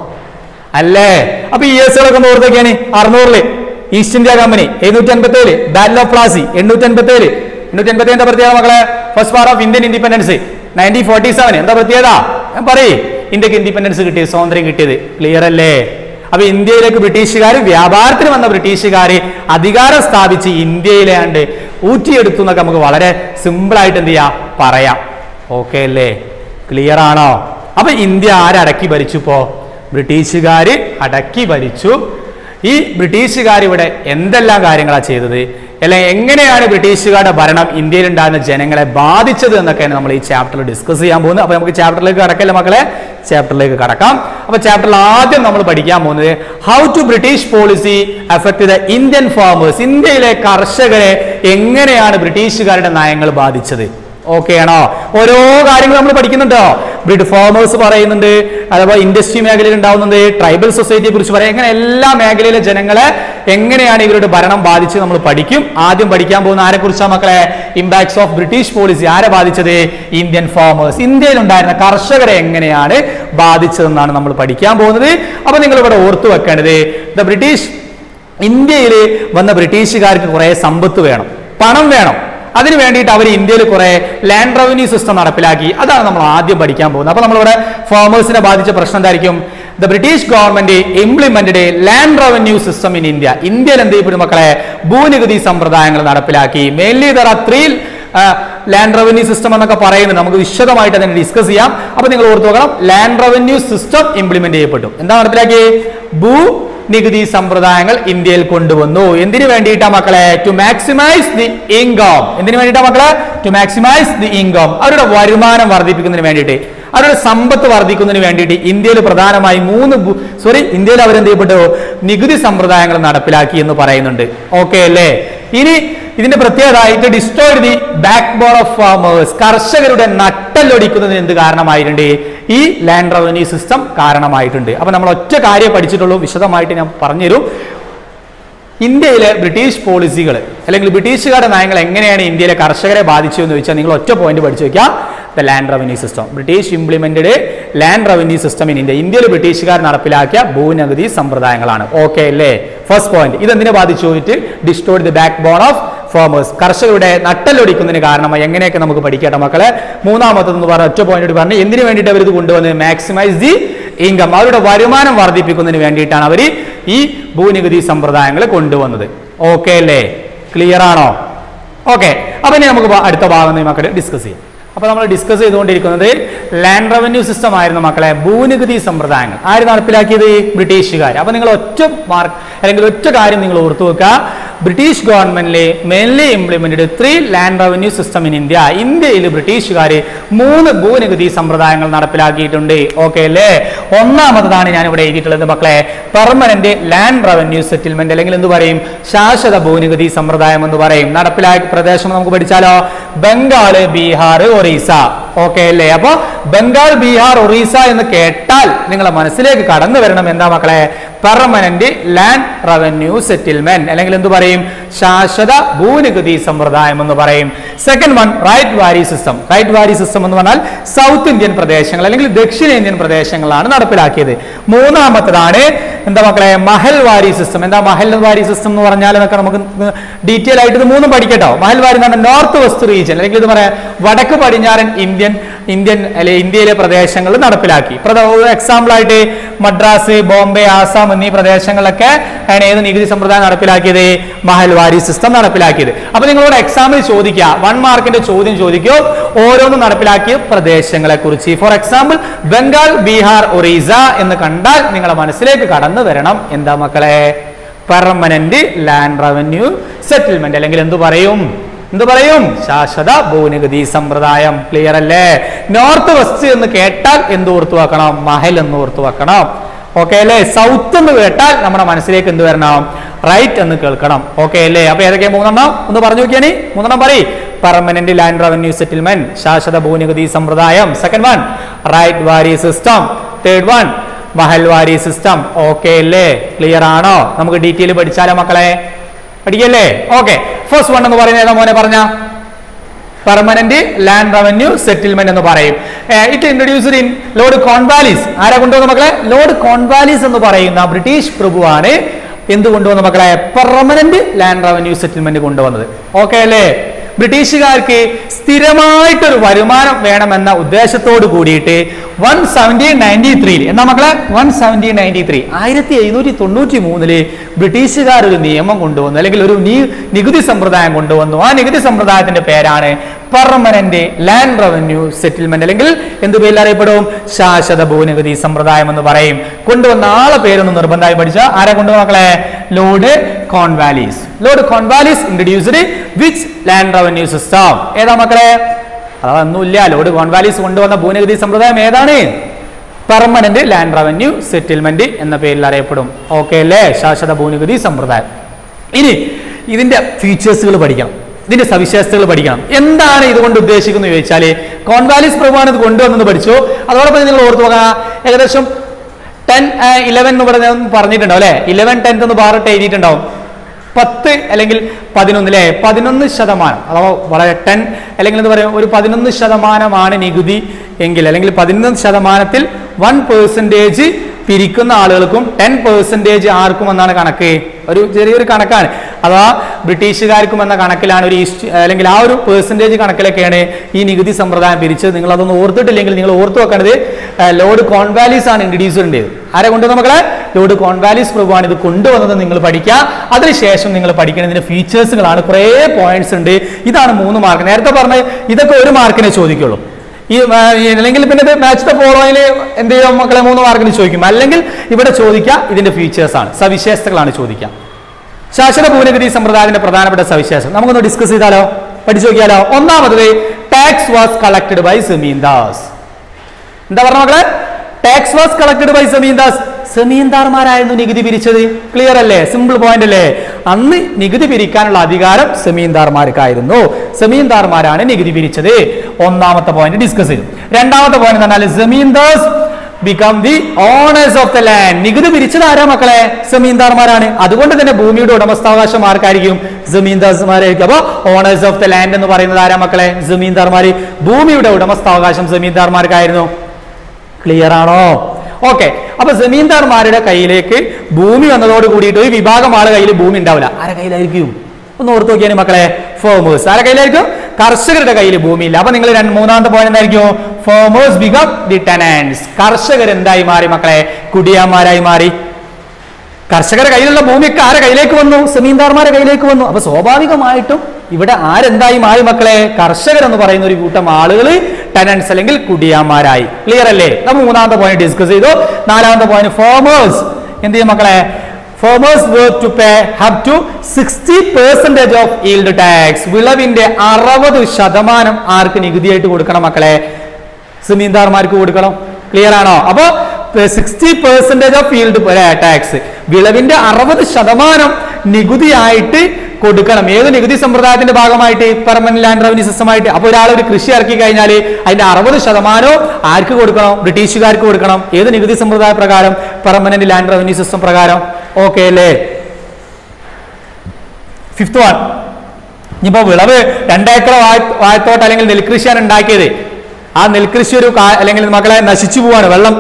അല്ലേ അപ്പൊ ഈ ഇയേഴ്സുകളൊക്കെ ഒന്ന് ഓർത്തൊക്കെയാണ് അറുന്നൂറില് ഈസ്റ്റ് ഇന്ത്യ കമ്പനി എഴുന്നൂറ്റി അൻപത്തി ഏഴ് ബാറ്റിൽ ഓഫ് പ്ലാസി എണ്ണൂറ്റി അൻപത്തി ഏഴ് എണ്ണൂറ്റി അൻപത്തി എന്താ പ്രത്യേകത മക്കളെ first war of Indian independence nineteen forty seven എന്താ പ്രത്യേകത ഞാൻ പറയേ ഇന്ത്യക്ക് ഇൻഡിപെൻഡൻസ് കിട്ടിയത് സ്വാതന്ത്ര്യം കിട്ടിയത് ക്ലിയർ അല്ലേ അപ്പൊ ഇന്ത്യയിലേക്ക് ബ്രിട്ടീഷുകാർ വ്യാപാരത്തിന് വന്ന ബ്രിട്ടീഷുകാർ അധികാരം സ്ഥാപിച്ച് ഇന്ത്യയിലെ ആണ്ട് ഊറ്റിയെടുത്തു എന്നൊക്കെ നമുക്ക് വളരെ സിമ്പിൾ ആയിട്ട് എന്ത് ചെയ്യാം പറയാം ഓക്കെ അല്ലേ ക്ലിയർ ആണോ അപ്പൊ ഇന്ത്യ ആരടക്കി ഭരിച്ചു ഇപ്പോ ബ്രിട്ടീഷുകാർ അടക്കി ഭരിച്ചു ഈ ബ്രിട്ടീഷുകാർ ഇവിടെ എന്തെല്ലാം കാര്യങ്ങളാണ് ചെയ്തത് അല്ലെങ്കിൽ എങ്ങനെയാണ് ബ്രിട്ടീഷുകാരുടെ ഭരണം ഇന്ത്യയിൽ ഉണ്ടാകുന്ന ജനങ്ങളെ ബാധിച്ചത് എന്നൊക്കെയാണ് നമ്മൾ ഈ ചാപ്റ്ററിൽ ഡിസ്കസ് ചെയ്യാൻ പോകുന്നത് അപ്പൊ നമുക്ക് ചാപ്റ്ററിലേക്ക് കടക്കല്ലേ മക്കളെ ചാപ്റ്ററിലേക്ക് കടക്കാം അപ്പൊ ചാപ്റ്ററിൽ ആദ്യം നമ്മൾ പഠിക്കാൻ പോകുന്നത് how to British policy affect the Indian farmers ഇന്ത്യയിലെ കർഷകരെ എങ്ങനെയാണ് ബ്രിട്ടീഷുകാരുടെ നയങ്ങൾ ബാധിച്ചത് ഓക്കെ ആണോ ഓരോ കാര്യങ്ങൾ നമ്മൾ പഠിക്കുന്നുണ്ടോ ബ്രിഡ് ഫാമേഴ്സ് പറയുന്നുണ്ട് അഥവാ ഇൻഡസ്ട്രി മേഖലയിൽ ഉണ്ടാവുന്നുണ്ട് ട്രൈബൽ സൊസൈറ്റിയെ കുറിച്ച് പറയാം എങ്ങനെ എല്ലാ മേഖലയിലെ ജനങ്ങളെ എങ്ങനെയാണ് ഇവരുടെ ഭരണം ബാധിച്ചത് നമ്മൾ പഠിക്കും ആദ്യം പഠിക്കാൻ പോകുന്ന ആരെ കുറിച്ചാണ് മക്കളെ ഇമ്പാക്ട്സ് ഓഫ് ബ്രിട്ടീഷ് പോളിസി ആരെ ബാധിച്ചത് ഇന്ത്യൻ ഫാമേഴ്സ് ഇന്ത്യയിൽ ഉണ്ടായിരുന്ന കർഷകരെ എങ്ങനെയാണ് ബാധിച്ചതെന്നാണ് നമ്മൾ പഠിക്കാൻ പോകുന്നത് അപ്പൊ നിങ്ങൾ ഇവിടെ ഓർത്തു വെക്കേണ്ടത് ദ ബ്രിട്ടീഷ് ഇന്ത്യയിൽ വന്ന ബ്രിട്ടീഷുകാർക്ക് കുറെ സമ്പത്ത് വേണം പണം വേണം അതിന് വേണ്ടിയിട്ട് അവർ ഇന്ത്യയിൽ കുറെ ലാൻഡ് റവന്യൂ സിസ്റ്റം നടപ്പിലാക്കി അതാണ് നമ്മൾ ആദ്യം പഠിക്കാൻ പോകുന്നത് അപ്പൊ നമ്മളിവിടെ ഫാമേഴ്സിനെ ബാധിച്ച പ്രശ്നം എന്തായിരിക്കും the British government implemented land revenue system in India ഇന്ത്യയിൽ എന്ത് ചെയ്യപ്പെടും മക്കളെ ഭൂനികുതി സമ്പ്രദായങ്ങൾ നടപ്പിലാക്കി mainly there are three land revenue system എന്നൊക്കെ പറയുന്നുണ്ട് നമുക്ക് വിശദമായിട്ട് അതിനെ ഡിസ്കസ് ചെയ്യാം അപ്പൊ നിങ്ങൾ ഓർത്ത് നോക്കണം ലാൻഡ് റവന്യൂ സിസ്റ്റം ഇംപ്ലിമെന്റ് ചെയ്യപ്പെട്ടു എന്താ നടപ്പിലാക്കി ഭൂ നികുതി സമ്പ്രദായങ്ങൾ ഇന്ത്യയിൽ കൊണ്ടുവന്നു എന്തിനു വേണ്ടിയിട്ടാ മക്കളെ ടു മാക്സിമൈസ് ദി ഇൻകം എന്തിനു വേണ്ടിയിട്ടാ മക്കളെ ടു മാക്സിമൈസ് ദി ഇൻകം അവരുടെ വരുമാനം വർദ്ധിപ്പിക്കുന്നതിന് വേണ്ടിയിട്ട് അവരുടെ സമ്പത്ത് വർദ്ധിക്കുന്നതിന് വേണ്ടിയിട്ട് ഇന്ത്യയിൽ പ്രധാനമായി മൂന്ന് സോറി ഇന്ത്യയിൽ അവരെന്ത് ചെയ്യപ്പെട്ടു നികുതി സമ്പ്രദായങ്ങൾ നടപ്പിലാക്കി എന്ന് പറയുന്നുണ്ട് ഓക്കെ അല്ലേ ഇനി ഇതിന്റെ പ്രത്യേകത ഇത് destroyed the backbone of farmers കർഷകരുടെ നട്ടല്ലൊടിക്കുന്നതിന് എന്ത് കാരണമായിട്ടുണ്ട് ഈ ലാൻഡ് റവന്യൂ സിസ്റ്റം കാരണമായിട്ടുണ്ട് അപ്പൊ നമ്മൾ ഒറ്റ കാര്യം പഠിച്ചിട്ടുള്ളൂ വിശദമായിട്ട് ഞാൻ പറഞ്ഞുതരും ഇന്ത്യയിലെ ബ്രിട്ടീഷ് പോളിസികൾ അല്ലെങ്കിൽ ബ്രിട്ടീഷുകാരുടെ നയങ്ങൾ എങ്ങനെയാണ് ഇന്ത്യയിലെ കർഷകരെ ബാധിച്ചു എന്ന് ചോദിച്ചാൽ നിങ്ങൾ ഒറ്റ പോയിന്റ് പഠിച്ചു വെക്കാം the land revenue system British implemented land revenue system in India ഇന്ത്യയിൽ ബ്രിട്ടീഷുകാർ നടപ്പിലാക്കിയ ഭൂനികുതി സമ്പ്രദായങ്ങളാണ് ഓക്കെ അല്ലേ ഫസ്റ്റ് പോയിന്റ് ഇതെന്തിനെ ബാധിച്ചു it destroyed the backbone of farmers കർഷകരുടെ നട്ടലൊടിക്കുന്നതിന് കാരണമായി എങ്ങനെയൊക്കെ നമുക്ക് പഠിക്കട്ടെ മക്കളെ മൂന്നാമത്തെന്ന് പറഞ്ഞ ഒറ്റ പോയിന്റ് പറഞ്ഞ് എന്തിനു വേണ്ടിയിട്ട് അവർ ഇത് കൊണ്ടുവന്നത് മാക്സിമൈസ് ദി ഇൻകം അവരുടെ വരുമാനം വർദ്ധിപ്പിക്കുന്നതിന് വേണ്ടിയിട്ടാണ് അവർ ഈ ഭൂനികുതി സമ്പ്രദായങ്ങൾ കൊണ്ടുവന്നത് ഓക്കെ അല്ലേ ക്ലിയർ ആണോ ഓക്കെ അപ്പൊ ഇനി നമുക്ക് ബ- അടുത്ത ഭാഗം മക്കളെ ഡിസ്കസ് ചെയ്യാം അപ്പൊ നമ്മൾ ഡിസ്കസ് ചെയ്തുകൊണ്ടിരിക്കുന്നത് ലാൻഡ് റവന്യൂ സിസ്റ്റം ആയിരുന്നു മക്കളെ ഭൂനികുതി സമ്പ്രദായങ്ങൾ ആര് നടപ്പിലാക്കിയത് ബ്രിട്ടീഷുകാർ അപ്പൊ നിങ്ങൾ ഒറ്റ മാർക്ക് അല്ലെങ്കിൽ ഒറ്റ കാര്യം നിങ്ങൾ ഓർത്തു വെക്കുക ബ്രിട്ടീഷ് ഗവൺമെന്റിലെ mainly implemented three land revenue system in India ഇന്ത്യയിൽ ബ്രിട്ടീഷുകാർ മൂന്ന് ഭൂനികുതി സമ്പ്രദായങ്ങൾ നടപ്പിലാക്കിയിട്ടുണ്ട് ഓക്കെ അല്ലേ ഒന്നാമതാണ് ഞാൻ ഇവിടെ എഴുതിയിട്ടുള്ളത് മക്കളെ പെർമനന്റ് ലാൻഡ് റവന്യൂ സെറ്റിൽമെന്റ് അല്ലെങ്കിൽ എന്ത് പറയും ശാശ്വത ഭൂനികുതി സമ്പ്രദായം എന്ന് പറയും നടപ്പിലാക്കിയ പ്രദേശം നമുക്ക് പഠിച്ചാലോ ബംഗാള് ബീഹാർ ഒറീസ ഓക്കെ അല്ലേ അപ്പൊ ബംഗാൾ ബീഹാർ ഒറീസ എന്ന് കേട്ടാൽ നിങ്ങളെ മനസ്സിലേക്ക് കടന്നു വരണം എന്താ മക്കളെ പെർമനന്റ് ലാൻഡ് റവന്യൂ സെറ്റിൽമെന്റ് അല്ലെങ്കിൽ എന്ത് പറയും ശാശ്വത ഭൂനികുതി സമ്പ്രദായം എന്ന് പറയും second one ryotwari system ryotwari system എന്ന് പറഞ്ഞാൽ സൗത്ത് ഇന്ത്യൻ പ്രദേശങ്ങൾ അല്ലെങ്കിൽ ദക്ഷിണേന്ത്യൻ പ്രദേശങ്ങളാണ് നടപ്പിലാക്കിയത് മൂന്നാമത്തതാണ് എന്താ മക്കളെ മഹൽ വാരി സിസ്റ്റം എന്താ മഹൽ വാരി സിസ്റ്റം എന്ന് പറഞ്ഞാൽ എന്നൊക്കെ നമുക്ക് ഡീറ്റെയിൽ ആയിട്ട് ഇത് മൂന്നും പഠിക്കട്ടോ മഹൽ വാരി എന്ന് പറഞ്ഞാൽ നോർത്ത് വെസ്റ്റ് റീജിയൻ അല്ലെങ്കിൽ ഇത് പറയാം വടക്ക് പടിഞ്ഞാറൻ ഇന്ത്യൻ ഇന്ത്യൻ അല്ലെ ഇന്ത്യയിലെ പ്രദേശങ്ങൾ നടപ്പിലാക്കി എക്സാമ്പിൾ ആയിട്ട് മദ്രാസ് ബോംബെ ആസാം എന്നീ പ്രദേശങ്ങളിലൊക്കെ ആണ് ഏത് നികുതി സമ്പ്രദായം നടപ്പിലാക്കിയത് മഹൽവാരി സിസ്റ്റം നടപ്പിലാക്കിയത് അപ്പൊ നിങ്ങളോട് എക്സാമിൽ ചോദിക്കുക വൺ മാർക്കിന്റെ ചോദ്യം ചോദിക്കോ ഓരോന്നും നടപ്പിലാക്കിയ പ്രദേശങ്ങളെ കുറിച്ച് ഫോർ എക്സാമ്പിൾ ബംഗാൾ ബീഹാർ ഒറീസ എന്ന് കണ്ടാൽ നിങ്ങളുടെ മനസ്സിലേക്ക് കടന്നു വരണം എന്താ മക്കളെ പെർമനന്റ് ലാൻഡ് റവന്യൂ സെറ്റിൽമെന്റ് അല്ലെങ്കിൽ എന്തു പറയും എന്ത് പറയും ശാശ്വത ഭൂനികുതി സമ്പ്രദായം ക്ലിയർ അല്ലേ നോർത്ത് വെസ്റ്റ് എന്ന് കേട്ടാൽ എന്ത് ഓർത്തു വെക്കണം മഹൽ എന്ന് ഓർത്തു വെക്കണം ഓക്കെ അല്ലേ സൗത്ത് എന്ന് കേട്ടാൽ നമ്മുടെ മനസ്സിലേക്ക് എന്ത് വരണം റൈറ്റ് എന്ന് കേൾക്കണം ഓക്കെ അല്ലേ അപ്പൊ ഏതൊക്കെയാ മൂന്നെണ്ണം ഒന്ന് പറഞ്ഞു നോക്കിയാണി മൂന്നെണ്ണം പറയും പെർമനന്റ് ലാൻഡ് റവന്യൂ സെറ്റിൽമെന്റ് ശാശ്വത ഭൂനികുതി സമ്പ്രദായം second one ryotwari system third one mahalwari system okay അല്ലേ ക്ലിയർ ആണോ നമുക്ക് ഡീറ്റെയിൽ പഠിച്ചാലോ മക്കളെ പഠിക്കല്ലേ ഓക്കെ ഫസ്റ്റ് വൺ എന്ന് പറയുന്നത് ഏതാ മോനെ പറഞ്ഞ പെർമനന്റ് ലാൻഡ് റവന്യൂ സെറ്റിൽമെന്റ് എന്ന് പറയും it introduced in Lord Cornwallis ആരാ കൊണ്ടുവന്ന മക്കളെ ലോർഡ് കോൺവാലിസ് എന്ന് പറയുന്ന ബ്രിട്ടീഷ് പ്രഭുവാണ് എന്ത് കൊണ്ടുവന്ന മക്കളെ പെർമനന്റ് ലാൻഡ് റവന്യൂ സെറ്റിൽമെന്റ് കൊണ്ടുവന്നത് ഓക്കെ അല്ലേ ബ്രിട്ടീഷുകാർക്ക് സ്ഥിരമായിട്ടൊരു വരുമാനം വേണമെന്ന ഉദ്ദേശത്തോട് കൂടിയിട്ട് വൺ സെവൻറ്റീൻ നയൻറ്റി ത്രീയിൽ എന്നാ മക്കളെ വൺ സെവൻറ്റീൻ നയൻറ്റി ത്രീ ആയിരത്തി എഴുന്നൂറ്റി തൊണ്ണൂറ്റി മൂന്നില് ബ്രിട്ടീഷുകാർ ഒരു നിയമം കൊണ്ടുവന്നു അല്ലെങ്കിൽ ഒരു നീ നികുതി സമ്പ്രദായം കൊണ്ടുവന്നു ആ നികുതി സമ്പ്രദായത്തിന്റെ പേരാണ് പെർമനന്റ് ലാൻഡ് റവന്യൂ സെറ്റിൽമെന്റ് അല്ലെങ്കിൽ എന്ത് പേരിൽ അറിയപ്പെടും ശാശ്വത ഭൂനികുതി സമ്പ്രദായം എന്ന് പറയും കൊണ്ടുവന്ന ആളെ പേരൊന്ന് നിർബന്ധമായി പഠിച്ച ആരെ കൊണ്ടുവന്ന മക്കളെ Lord Cornwallis Lord Cornwallis introduced which land revenue system ഏതാ മക്കളെ അതൊന്നുമില്ല ലോർഡ് കോൺവാലീസ് കൊണ്ടുവന്ന ഭൂനികുതി സമ്പ്രദായം ഏതാണ് പെർമനന്റ് ലാൻഡ് റവന്യൂ സെറ്റിൽമെന്റ് എന്ന പേരിൽ അറിയപ്പെടും ഓക്കെ അല്ലേ ശാശ്വത ഭൂനികുതി സമ്പ്രദായം ഇനി ഇതിന്റെ ഫീച്ചേഴ്സുകൾ പഠിക്കണം ഇതിന്റെ സവിശേഷതകൾ പഠിക്കണം എന്താണ് ഇതുകൊണ്ട് ഉദ്ദേശിക്കുന്നത് ചോദിച്ചാൽ കോൺവാലിസ് പ്രഭുവാണ് ഇത് കൊണ്ടുവന്നത് പഠിച്ചു അതോടൊപ്പം നിങ്ങൾ ഓർത്തു നോക്കുക ഏകദേശം ടെൻ ഇലവൻ എന്ന് പറഞ്ഞ പറഞ്ഞിട്ടുണ്ടാവും അല്ലെ ഇലവൻ ടെൻത്ത് എന്ന് പറഞ്ഞിട്ട് എഴുതിയിട്ടുണ്ടാവും പത്ത് അല്ലെങ്കിൽ പതിനൊന്ന് അല്ലെ പതിനൊന്ന് ശതമാനം അഥവാ വളരെ ടെൻ അല്ലെങ്കിൽ എന്താ പറയുക ഒരു പതിനൊന്ന് ശതമാനമാണ് നികുതി എങ്കിൽ അല്ലെങ്കിൽ പതിനൊന്ന് ശതമാനത്തിൽ വൺ പേഴ്സൻറ്റേജ് പിരിക്കുന്ന ആളുകൾക്കും ടെൻ പെർസെൻറ്റേജ് ആർക്കും എന്നാണ് കണക്ക് ഒരു ചെറിയൊരു കണക്കാണ് അഥവാ ബ്രിട്ടീഷുകാർക്കും എന്ന കണക്കിലാണ് ഒരു ഈസ്റ്റ് അല്ലെങ്കിൽ ആ ഒരു പേഴ്സൻറ്റേജ് കണക്കിലൊക്കെയാണ് ഈ നികുതി സമ്പ്രദായം പിരിച്ചത് നിങ്ങൾ അതൊന്നും ഓർത്തിട്ടില്ലെങ്കിൽ നിങ്ങൾ ഓർത്ത് വെക്കേണ്ടത് ഏഹ്, ലോർഡ് കോൺവാലിസ് ആണ് ഇൻട്രൊഡ്യൂസ് ചെയ്തത് ആരെ കൊണ്ടുവന്ന മക്കളെ ലോർഡ് കോൺവാലിസ് പ്രഭുവാണ് ഇത് കൊണ്ടുവന്നത് നിങ്ങൾ പഠിക്കുക അതിനുശേഷം നിങ്ങൾ പഠിക്കുന്നതിന്റെ ഫീച്ചേഴ്സുകളാണ് കുറേ പോയിന്റ്സ് ഉണ്ട് ഇതാണ് മൂന്ന് മാർക്ക് നേരത്തെ പറഞ്ഞ ഇതൊക്കെ ഒരു മാർക്കിനെ ചോദിക്കുള്ളൂ ഈ ആ, ഈ അല്ലെങ്കിൽ പിന്നെ ഇത് മാച്ച് ദ ഫോളോയിൽ എന്ത് ചെയ്യും മക്കളെ മൂന്ന് മാർക്കിന് ചോദിക്കും അല്ലെങ്കിൽ ഇവിടെ ചോദിക്കുക ഇതിന്റെ ഫീച്ചേഴ്സ് ആണ് സവിശേഷതകളാണ് ചോദിക്കുക ശാശ്വത ഭൂനികുതി സമ്പ്രദായത്തിന്റെ പ്രധാനപ്പെട്ട സവിശേഷം നമുക്കൊന്ന് ഡിസ്കസ് ചെയ്താലോ പഠിച്ചു നോക്കിയാലോ ഒന്നാമത് tax was collected by zamindars എന്താ പറഞ്ഞ മക്കളെ tax was collected by zamindars സെമീൻദാർമാരായിരുന്നു നികുതി പിരിച്ചത് ക്ലിയർ അല്ലേ സിമ്പിൾ പോയിന്റ് അല്ലേ അന്ന് നികുതി പിരിക്കാനുള്ള അധികാരം സെമീൻദാർമാർക്കായിരുന്നു സെമീൻദാർമാരാണ് നികുതി പിരിച്ചത് ഒന്നാമത്തെ പോയിന്റ് ഡിസ്കസ് ചെയ്തു രണ്ടാമത്തെ പോയിന്റ് എന്ന് പറഞ്ഞാൽ zamindars become the owners of the land നികുതി പിരിച്ചത് ആരാ മക്കളെ സെമീൻദാർമാരാണ് അതുകൊണ്ട് തന്നെ ഭൂമിയുടെ ഉടമസ്ഥാവകാശം ആർക്കായിരിക്കും ജമീന്ദാർമാരായിരിക്കും അപ്പൊ ഓണേഴ്സ് ഓഫ് ദ ലാൻഡ് എന്ന് പറയുന്നത് ആരാ മക്കളെ ജമീന്ദാർമാര് ഭൂമിയുടെ ഉടമസ്ഥാവകാശം ജമീന്ദാർമാർക്കായിരുന്നു ക്ലിയർ ആണോ ഓക്കെ അപ്പൊ ജമീന്ദാർമാരുടെ കയ്യിലേക്ക് ഭൂമി വന്നതോട് കൂടിയിട്ട് ഒരു വിഭാഗം ആളെ കയ്യിൽ ഭൂമി ഉണ്ടാവില്ല ആരെ കയ്യിലായിരിക്കും ഒന്ന് ഓർത്ത് നോക്കിയാണ് മക്കളെ ഫേമേഴ്സ് ആരെ കയ്യിലായിരിക്കും കർഷകരുടെ കയ്യിൽ ഭൂമിയില്ല അപ്പൊ നിങ്ങൾ രണ്ട് മൂന്നാമത്തെ പോയിന്റ് എന്തായിരിക്കും ഫേമേഴ്സ് ബിക്കം ദി ടെനൻസ് കർഷകർ എന്തായി മാറി മക്കളെ കുടിയാന്മാരായി മാറി കർഷകരുടെ കയ്യിലുള്ള ഭൂമിയൊക്കെ ആരെ കയ്യിലേക്ക് വന്നു സെമീന്ദാർമാരുടെ കയ്യിലേക്ക് വന്നു അപ്പൊ സ്വാഭാവികമായിട്ടും ഇവിടെ ആരെന്തായി മാറി മക്കളെ കർഷകർ എന്ന് പറയുന്ന ഒരു കൂട്ടം ആളുകൾ ടെനൻസ് അല്ലെങ്കിൽ കുടിയാന്മാരായി ക്ലിയർ അല്ലേ നമ്മൾ മൂന്നാമത്തെ പോയിന്റ് ഡിസ്കസ് ചെയ്തു നാലാമത്തെ പോയിന്റ് ഫോമേഴ്സ് എന്ത് ചെയ്യും മക്കളെ farmers were to pay have to sixty percentage of yield tax വിളവിന്റെ അറുപത് ശതമാനം ആർക്ക് നികുതിയായിട്ട് കൊടുക്കണം മക്കളെ സെമീന്ദാർമാർക്ക് കൊടുക്കണം ക്ലിയർ ആണോ അപ്പോ sixty percentage of field tax വിളവിന്റെ അറുപത് ശതമാനം നികുതിയായിട്ട് കൊടുക്കണം ഏത് നികുതി സമ്പ്രദായത്തിന്റെ ഭാഗമായിട്ട് പെർമനന്റ് ലാൻഡ് റവന്യൂ സിസ്റ്റമായിട്ട് അപ്പൊ ഒരാൾ ഒരു കൃഷി ഇറക്കി കഴിഞ്ഞാൽ അതിന്റെ അറുപത് ശതമാനവും ആർക്ക് കൊടുക്കണം ബ്രിട്ടീഷുകാർക്ക് കൊടുക്കണം ഏത് നികുതി സമ്പ്രദായ പ്രകാരം പെർമനന്റ് ലാൻഡ് റവന്യൂ സിസ്റ്റം പ്രകാരം ഓക്കെ അല്ലേ ഫിഫ്ത് വൺ ഇനിയിപ്പോ വിളവ് രണ്ടേക്കർ വായ- വാഴത്തോട്ട് അല്ലെങ്കിൽ നെൽകൃഷിയാണ് ഉണ്ടാക്കിയത് ആ നെൽകൃഷി ഒരു കാ- അല്ലെങ്കിൽ മക്കളെ നശിച്ചു പോവാണ് വെള്ളം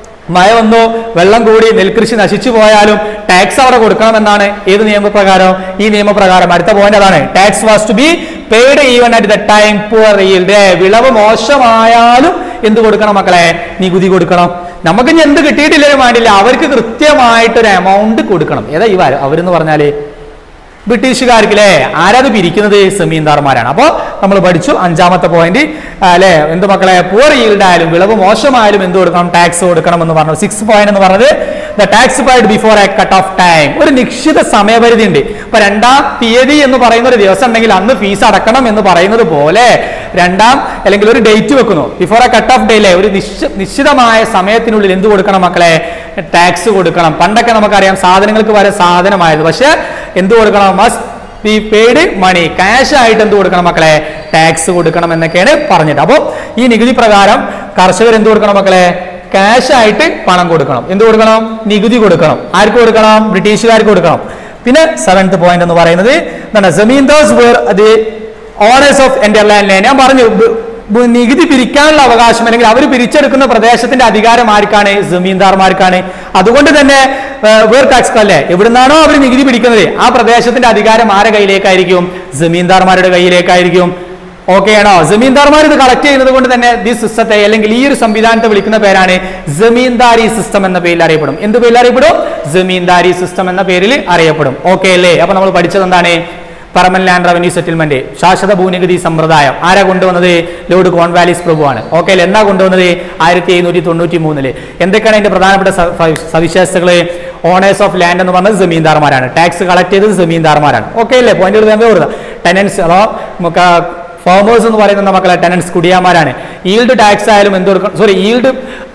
മഴ വന്നു വെള്ളം കൂടി നെൽകൃഷി നശിച്ചു പോയാലും ടാക്സ് അവിടെ കൊടുക്കണമെന്നാണ് ഏത് നിയമപ്രകാരം ഈ നിയമപ്രകാരം അടുത്ത പോയിന്റ് അതാണ് tax was to be paid even at the time poor yield വിളവ് മോശമായാലും എന്ത് കൊടുക്കണം മക്കളെ നികുതി കൊടുക്കണം നമുക്ക് ഇനി എന്ത് കിട്ടിയിട്ടില്ലെങ്കിലും വേണ്ടില്ല അവർക്ക് കൃത്യമായിട്ടൊരു എമൗണ്ട് കൊടുക്കണം ഏതാ ഈ വര- അവരെന്ന് പറഞ്ഞാല് ബ്രിട്ടീഷുകാർക്ക് അല്ലേ ആരാത് പിരിക്കുന്നത് സെമീന്ദാർമാരാണ് അപ്പോൾ നമ്മൾ പഠിച്ചു അഞ്ചാമത്തെ പോയിന്റ് അല്ലെ എന്ത് മക്കളെ പൂർ ഈൽഡ് ആയാലും വിളവ് മോശമായാലും എന്ത് കൊടുക്കണം ടാക്സ് കൊടുക്കണം എന്ന് പറഞ്ഞു സിക്സ് പോയിന്റ് എന്ന് പറഞ്ഞത് the tax paid before a cut off time ഒരു നിശ്ചിത സമയപരിധി ഉണ്ട് ഇപ്പൊ രണ്ടാം തീയതി എന്ന് പറയുന്ന ഒരു ദിവസം ഉണ്ടെങ്കിൽ അന്ന് ഫീസ് അടക്കണം എന്ന് പറയുന്നത് പോലെ രണ്ടാം അല്ലെങ്കിൽ ഒരു ഡേറ്റ് വെക്കുന്നു ബിഫോർ എ കട്ട് ഓഫ് ഡേയിലെ ഒരു നിശ്ച- നിശ്ചിതമായ സമയത്തിനുള്ളിൽ എന്ത് കൊടുക്കണം മക്കളെ ടാക്സ് കൊടുക്കണം പണ്ടൊക്കെ നമുക്കറിയാം സാധനങ്ങൾക്ക് വരെ സാധനമായത് പക്ഷെ എന്ത് കൊടുക്കണം must be paid money cash ആയിട്ട് എന്ത് കൊടുക്കണം മക്കളെ ടാക്സ് കൊടുക്കണം എന്നൊക്കെയാണ് പറഞ്ഞിട്ട് അപ്പോൾ ഈ നികുതി പ്രകാരം കർഷകർ എന്ത് കൊടുക്കണം മക്കളെ ക്യാഷ് ആയിട്ട് പണം കൊടുക്കണം എന്ത് കൊടുക്കണം നികുതി കൊടുക്കണം ആർക്ക് കൊടുക്കണം ബ്രിട്ടീഷുകാർക്ക് കൊടുക്കണം പിന്നെ സെവൻത് പോയിന്റ് എന്ന് പറയുന്നത് എന്താണ് ജമീന്ദാസ് വേർ അത് ഓണേഴ്സ് ഓഫ് എൻ്റെ ലാൻഡ് ഞാൻ പറഞ്ഞു ബ- ബ- നികുതി പിരിക്കാനുള്ള അവകാശം അല്ലെങ്കിൽ അവർ പിരിച്ചെടുക്കുന്ന പ്രദേശത്തിന്റെ അധികാരം ആർക്കാണ് ജമീന്ദാർമാർക്കാണ് അതുകൊണ്ട് തന്നെ വേർ ടാക്സ് അല്ലേ എവിടുന്നാണോ അവർ നികുതി പിടിക്കുന്നത് ആ പ്രദേശത്തിന്റെ അധികാരം ആരുടെ കയ്യിലേക്കായിരിക്കും ജമീന്ദാർമാരുടെ കയ്യിലേക്കായിരിക്കും ഓക്കെ ആണോ ജമീന്ദാർമാർ ഇത് കളക്ട് ചെയ്യുന്നത് കൊണ്ട് തന്നെ ഈ സിസ്റ്റത്തെ അല്ലെങ്കിൽ ഈ ഒരു സംവിധാനത്തെ വിളിക്കുന്ന പേരാണ് ജമീന്ദാരി സിസ്റ്റം എന്ന പേരിൽ അറിയപ്പെടും എന്ത് പേരിൽ അറിയപ്പെടും ജമീന്ദാരി സിസ്റ്റം എന്ന പേരിൽ അറിയപ്പെടും ഓക്കെ അല്ലേ അപ്പൊ നമ്മൾ പഠിച്ചത് എന്താണ് പെർമനന്റ് ലാൻഡ് റവന്യൂ സെറ്റിൽമെന്റ് ശാശ്വത ഭൂനികുതി സമ്പ്രദായം ആരാ കൊണ്ടുവന്നത് ലോർഡ് കോൺവാലിസ് പ്രഭുവാണ് ഓക്കെ എന്നാ കൊണ്ടുവന്നത് ആയിരത്തി എഴുന്നൂറ്റി തൊണ്ണൂറ്റി മൂന്നില് എന്തൊക്കെയാണ് അതിന്റെ പ്രധാനപ്പെട്ട സ- ഫ- സവിശേഷതകള് ഓണേഴ്സ് ഓഫ് ലാൻഡ് എന്ന് പറഞ്ഞത് ജമീന്ദാർമാരാണ് ടാക്സ് കളക്ട് ചെയ്തത് ജമീന്ദാർമാരാണ് ഓക്കെ അല്ലേ പോയിന്റ് വേണ്ട ഓർക്കുക ടെനൻസ് അഥവാ നമുക്ക് ഫാമേഴ്സ് എന്ന് പറയുന്ന മക്കളെ ടെനൻസ് കുടിയാന്മാരാണ് ഈൽഡ് ടാക്സ് ആയാലും എന്ത് കൊടുക്കണം സോറി ഈൽഡ്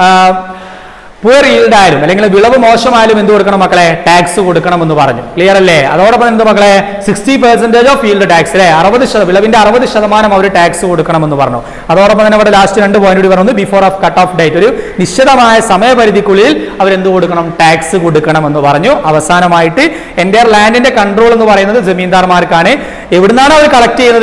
പൂർ ഈൽഡ് ആയാലും അല്ലെങ്കിൽ വിളവ് മോശമായാലും എന്ത് കൊടുക്കണം മക്കളെ ടാക്സ് കൊടുക്കണം എന്ന് പറഞ്ഞു ക്ലിയർ അല്ലേ അതോടൊപ്പം എന്ത് മക്കളെ sixty percentage of yield tax അല്ലേ അറുപത് ശത- വിളവിന്റെ അറുപത് ശതമാനം അവർ ടാക്സ് കൊടുക്കണം എന്ന് പറഞ്ഞു അതോടൊപ്പം തന്നെ അവിടെ ലാസ്റ്റ് രണ്ട് പോയിന്റ് കൂടി പറഞ്ഞു before off cut off date ഒരു നിശ്ചിതമായ സമയപരിധിക്കുള്ളിൽ അവർ എന്ത് കൊടുക്കണം ടാക്സ് കൊടുക്കണം എന്ന് പറഞ്ഞു അവസാനമായിട്ട് എൻ്റെ ലാൻഡിന്റെ കൺട്രോൾ എന്ന് പറയുന്നത് ജമീന്ദാർമാർക്കാണ് എവിടുന്നാണ് അവർ കളക്ട് ചെയ്യുന്നത്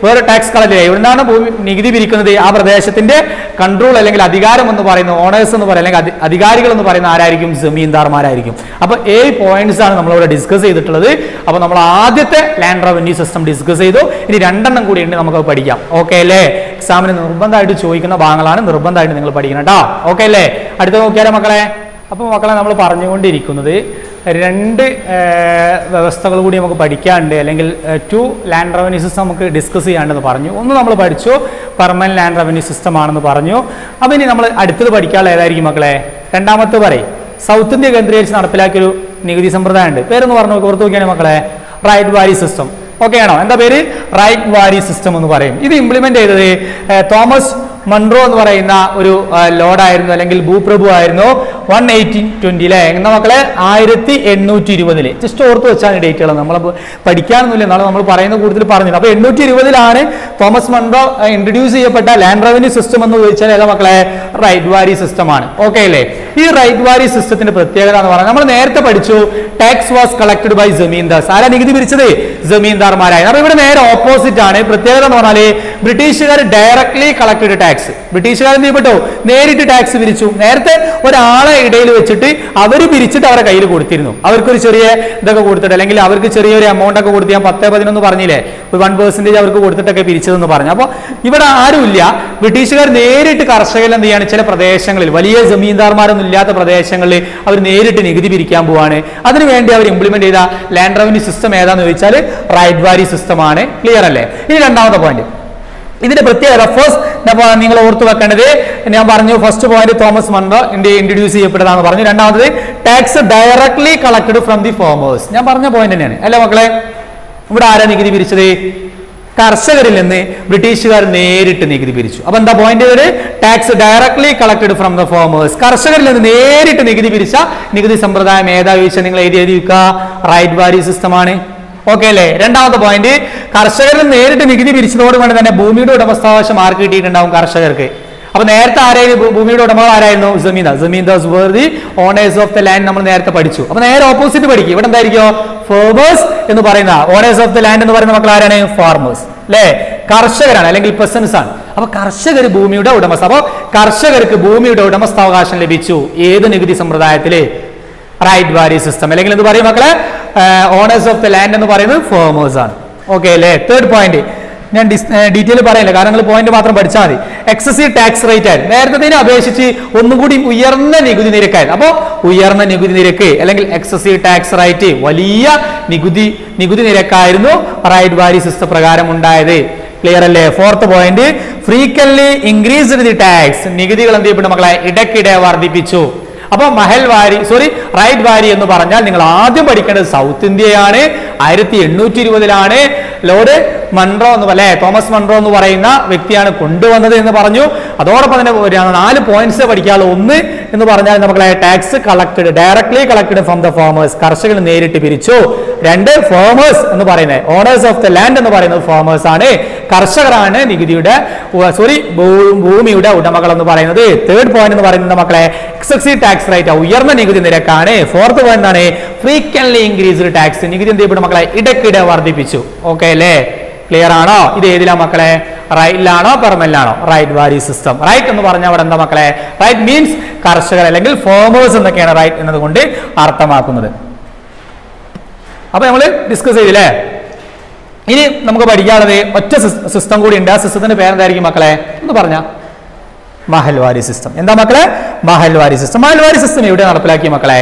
വേറെ ടാക്സ് കളക്ട് എവിടുന്നാണ് ഭൂമി നികുതി പിരിക്കുന്നത് ആ പ്രദേശത്തിന്റെ കൺട്രോൾ അല്ലെങ്കിൽ അധികാരം എന്ന് പറയുന്ന ഓണേഴ്സ് എന്ന് പറയുന്നത് അല്ലെങ്കിൽ അധി- അധികാരികൾ എന്ന് പറയുന്ന ആരായിരിക്കും ജമീന്ദാർമാരായിരിക്കും അപ്പൊ ഏഴ് പോയിന്റ്സ് ആണ് നമ്മളിവിടെ ഡിസ്കസ് ചെയ്തിട്ടുള്ളത് അപ്പൊ നമ്മൾ ആദ്യത്തെ ലാൻഡ് റവന്യൂ സിസ്റ്റം ഡിസ്കസ് ചെയ്തു ഇനി രണ്ടെണ്ണം കൂടി ഉണ്ട് നമുക്ക് പഠിക്കാം ഓക്കെ അല്ലേ എക്സാമിന് നിർബന്ധമായിട്ട് ചോദിക്കുന്ന ഭാഗങ്ങളാണ് നിർബന്ധമായിട്ട് നിങ്ങൾ പഠിക്കണം കേട്ടോ ഓക്കെ അല്ലേ അടുത്ത നോക്കിയാലോ മക്കളെ അപ്പോൾ മക്കളെ നമ്മൾ പറഞ്ഞുകൊണ്ടിരിക്കുന്നത് രണ്ട് ഏർ, വ്യവസ്ഥകൾ കൂടി നമുക്ക് പഠിക്കാനുണ്ട് അല്ലെങ്കിൽ ടു ലാൻഡ് റവന്യൂ സിസ്റ്റം നമുക്ക് ഡിസ്കസ് ചെയ്യാണ്ടെന്ന് പറഞ്ഞു ഒന്ന് നമ്മൾ പഠിച്ചു പെർമനന്റ് ലാൻഡ് റവന്യൂ സിസ്റ്റം ആണെന്ന് പറഞ്ഞു അപ്പോൾ ഇനി നമ്മൾ അടുത്തത് പഠിക്കാനുള്ള ഏതായിരിക്കും മക്കളെ രണ്ടാമത്തെ പറയും സൗത്ത് ഇന്ത്യ കേന്ദ്രീകരിച്ച് നടപ്പിലാക്കിയൊരു നികുതി സമ്പ്രദായം ഉണ്ട് പേരൊന്ന് പറഞ്ഞു നോക്കി ഓർത്ത് നോക്കിയാണ് മക്കളെ റൈറ്റ് വാരി സിസ്റ്റം ഓക്കെ ആണോ എന്താ പേര് റൈറ്റ് വാരി സിസ്റ്റം എന്ന് പറയും ഇത് ഇംപ്ലിമെന്റ് ചെയ്തത് ഏർ, തോമസ് മൺറോ എന്ന് പറയുന്ന ഒരു ലോഡായിരുന്നു അല്ലെങ്കിൽ ഭൂപ്രഭു ആയിരുന്നു വൺ എയ്റ്റീൻ ട്വന്റിയിലെ എന്ന മക്കളെ ആയിരത്തി എണ്ണൂറ്റി ഇരുപതില് ജസ്റ്റ് ഓർത്ത് വെച്ചാണ് ഡേറ്റുകൾ നമ്മൾ പഠിക്കാനൊന്നുമില്ല എന്നാലും നമ്മൾ പറയുന്ന കൂടുതൽ പറഞ്ഞില്ല അപ്പൊ എണ്ണൂറ്റി ഇരുപതിലാണ് തോമസ് മൺറോ ഇൻട്രൊഡ്യൂസ് ചെയ്യപ്പെട്ട ലാൻഡ് റവന്യൂ സിസ്റ്റം എന്ന് ചോദിച്ചാൽ ഏതാ മക്കളെ റൈറ്റ് വാരി സിസ്റ്റം ആണ് ഓക്കെ അല്ലേ ഈ റൈറ്റ് വാരി സിസ്റ്റത്തിന്റെ പ്രത്യേകത എന്ന് പറഞ്ഞാൽ നമ്മൾ നേരത്തെ പഠിച്ചു tax was collected by zamindars ആരാ നികുതി പിരിച്ചത് ജമീന്ദാർമാരായി അപ്പൊ ഇവിടെ നേരെ ഓപ്പോസിറ്റ് ആണ് പ്രത്യേകത എന്ന് പറഞ്ഞാല് ബ്രിട്ടീഷുകാർ ഡയറക്ട്ലി കളക്ടഡ് ടാക്സ് ബ്രിട്ടീഷുകാർ എന്ത് ചെയ്യപ്പെട്ടു നേരിട്ട് ടാക്സ് പിരിച്ചു നേരത്തെ ഒരാളെ ഇടയിൽ വെച്ചിട്ട് അവർ പിരിച്ചിട്ട് അവരുടെ കയ്യിൽ കൊടുത്തിരുന്നു അവർക്കൊരു ചെറിയ ഇതൊക്കെ കൊടുത്തിട്ട് അല്ലെങ്കിൽ അവർക്ക് ചെറിയൊരു എമൗണ്ട് ഒക്കെ കൊടുത്ത് ഞാൻ പത്തേ പതിനൊന്ന് പറഞ്ഞില്ലേ ഒരു വൺ പെർസെന്റേജ് അവർക്ക് കൊടുത്തിട്ടൊക്കെ പിരിച്ചതെന്ന് പറഞ്ഞു അപ്പോൾ ഇവിടെ ആരുമില്ല ബ്രിട്ടീഷുകാർ നേരിട്ട് കർഷകരിൽ എന്ത് ചെയ്യാണ് ചില പ്രദേശങ്ങളിൽ വലിയ ജമീന്ദാർമാരൊന്നും ഇല്ലാത്ത പ്രദേശങ്ങളിൽ അവർ നേരിട്ട് നികുതി പിരിക്കാൻ പോവാണ് അതിനുവേണ്ടി അവർ ഇംപ്ലിമെന്റ് ചെയ്ത ലാൻഡ് റവന്യൂ സിസ്റ്റം ഏതാന്ന് ചോദിച്ചാൽ റൈറ്റ് വാരി സിസ്റ്റമാണ് ക്ലിയർ അല്ലേ ഇനി രണ്ടാമത്തെ പോയിന്റ് ഇതിന്റെ പ്രത്യേകത ഫസ്റ്റ് നിങ്ങൾ ഓർത്തു വെക്കേണ്ടത് ഞാൻ പറഞ്ഞു first point Thomas Munro India introduce ചെയ്യപ്പെട്ടതാണെന്ന് പറഞ്ഞു രണ്ടാമത് tax directly collected from the farmers ഞാൻ പറഞ്ഞ പോയിന്റ് തന്നെയാണ് അല്ലേ മക്കളെ ഇവിടെ ആരാ നികുതി പിരിച്ചത് കർഷകരിൽ നിന്ന് ബ്രിട്ടീഷുകാർ നേരിട്ട് നികുതി പിരിച്ചു അപ്പൊ എന്താ പോയിന്റ് ഇതില് tax directly collected from the farmers കർഷകരിൽ നിന്ന് നേരിട്ട് നികുതി പിരിച്ച നികുതി സമ്പ്രദായം ഏതാ ചോദിച്ചാൽ നിങ്ങൾ എഴുതി എഴുതി വെക്കുക റൈറ്റ് വാരി സിസ്റ്റം ആണ് ഓക്കെ അല്ലേ രണ്ടാമത്തെ പോയിന്റ് കർഷകരിൽ നേരിട്ട് നികുതി പിരിച്ചതോട് കൊണ്ട് തന്നെ ഭൂമിയുടെ ഉടമസ്ഥാവകാശം ആർക്ക് കിട്ടിയിട്ടുണ്ടാവും കർഷകർക്ക് അപ്പൊ നേരത്തെ ആരായിരുന്നു ഭൂ- ഭൂമിയുടെ ഉടമകൾ ആരായിരുന്നു zamindar zamindars were the owners of the land നമ്മൾ നേരത്തെ പഠിച്ചു അപ്പൊ നേരെ ഓപ്പോസിറ്റ് പഠിക്കും ഇവിടെ എന്തായിരിക്കും ഫേമേഴ്സ് എന്ന് പറയുന്ന ഓണേഴ്സ് ഓഫ് ദ ലാൻഡ് എന്ന് പറയുന്ന മക്കൾ ആരാണ് ഫാർമേഴ്സ് അല്ലേ കർഷകരാണ് അല്ലെങ്കിൽ പെസൻസ് ആണ് അപ്പൊ കർഷകർ ഭൂമിയുടെ ഉടമസ്ഥ അപ്പൊ കർഷകർക്ക് ഭൂമിയുടെ ഉടമസ്ഥാവകാശം ലഭിച്ചു ഏത് നികുതി സമ്പ്രദായത്തില് റൈറ്റ് വാരി സിസ്റ്റം അല്ലെങ്കിൽ എന്ത് പറയും മക്കളെ ഓണേഴ്സ് ഓഫ് ദ ലാൻഡ് എന്ന് പറയുന്നത് ഫേമേഴ്സ് ആണ് ഓക്കെ അല്ലേ തേർഡ് പോയിന്റ് ഞാൻ ഡീറ്റെയിൽ പറയില്ല കാരണം നിങ്ങൾ പോയിന്റ് മാത്രം പഠിച്ചാൽ മതി എക്സസീവ് ടാക്സ് റേറ്റ് ആയിരുന്നു നേരത്തെ അപേക്ഷിച്ച് ഒന്നും കൂടി ഉയർന്ന നികുതി നിരക്കായിരുന്നു അപ്പോൾ ഉയർന്ന നികുതി നിരക്ക് അല്ലെങ്കിൽ എക്സസീവ് ടാക്സ് റേറ്റ് വലിയ നികുതി നികുതി നിരക്കായിരുന്നു റൈറ്റ് വാരി സിസ്റ്റം പ്രകാരം ഉണ്ടായത് ക്ലിയർ അല്ലേ fourth point frequently increased the tax നികുതികൾ എന്ത് ചെയ്യപ്പെട്ടു മക്കളെ ഇടയ്ക്കിടെ വർദ്ധിപ്പിച്ചു അപ്പൊ മഹൽ വാരി സോറി റൈറ്റ് വാരി എന്ന് പറഞ്ഞാൽ നിങ്ങൾ ആദ്യം പഠിക്കേണ്ടത് സൗത്ത് ഇന്ത്യയാണ് ആയിരത്തി എണ്ണൂറ്റി ഇരുപതിലാണ് ലോർഡ് മൺറോ എന്ന് അല്ലെ തോമസ് മൺറോ എന്ന് പറയുന്ന വ്യക്തിയാണ് കൊണ്ടുവന്നത് എന്ന് പറഞ്ഞു അതോടൊപ്പം തന്നെ ഒരു നാല് പോയിന്റ്സ് പഠിക്കാനുള്ളൂ ഒന്ന് എന്ന് പറഞ്ഞാൽ നമ്മളെ tax collected directly collected from the farmers കർഷകർ നേരിട്ട് പിരിച്ചു രണ്ട് ഫാമേഴ്സ് എന്ന് പറയുന്നത് ഓണേഴ്സ് ഓഫ് ദ ലാൻഡ് എന്ന് പറയുന്നത് ഫാമേഴ്സ് ആണ് കർഷകരാണ് നികുതിയുടെ സോറി ഭൂമിയുടെ ഉടമകൾ എന്ന് പറയുന്നത് തേർഡ് പോയിന്റ് എന്ന് പറയുന്നത് മക്കളെ എക്സസീവ് ടാക്സ് റേറ്റ് ഉയർന്ന നികുതി നിരക്കാണ് ഫോർത്ത് പോയിന്റ് എന്താണ് ഫ്രീക്വൻലി ഇൻക്രീസ്ഡ് ടാക്സ് നികുതി എന്ത് ചെയ്യപ്പെടും മക്കളെ ഇടയ്ക്കിടെ വർദ്ധിപ്പിച്ചു ഓക്കെ അല്ലേ ക്ലിയർ ആണോ ഇത് ഏതിലാ മക്കളെ റൈറ്റിലാണോ പെർമനിലാണോ റൈറ്റ് വാരി സിസ്റ്റം റൈറ്റ് എന്ന് പറഞ്ഞാൽ അവിടെ എന്താ മക്കളെ റൈറ്റ് മീൻസ് കർഷകർ അല്ലെങ്കിൽ ഫോമേഴ്സ് എന്നൊക്കെയാണ് റൈറ്റ് എന്നതുകൊണ്ട് അർത്ഥമാക്കുന്നത് അപ്പൊ നമ്മൾ ഡിസ്കസ് ചെയ്തില്ലേ ഇനി നമുക്ക് പഠിക്കാനുള്ളത് ഒറ്റ സിസ്റ്റം കൂടി ഉണ്ട് ആ സിസ്റ്റത്തിന്റെ പേരെന്തായിരിക്കും മക്കളെ എന്ന് പറഞ്ഞ മഹൽവാരി സിസ്റ്റം എന്താ മക്കളെ മഹൽവാരി സിസ്റ്റം മഹൽവാരി സിസ്റ്റം എവിടെ നടപ്പിലാക്കിയ മക്കളെ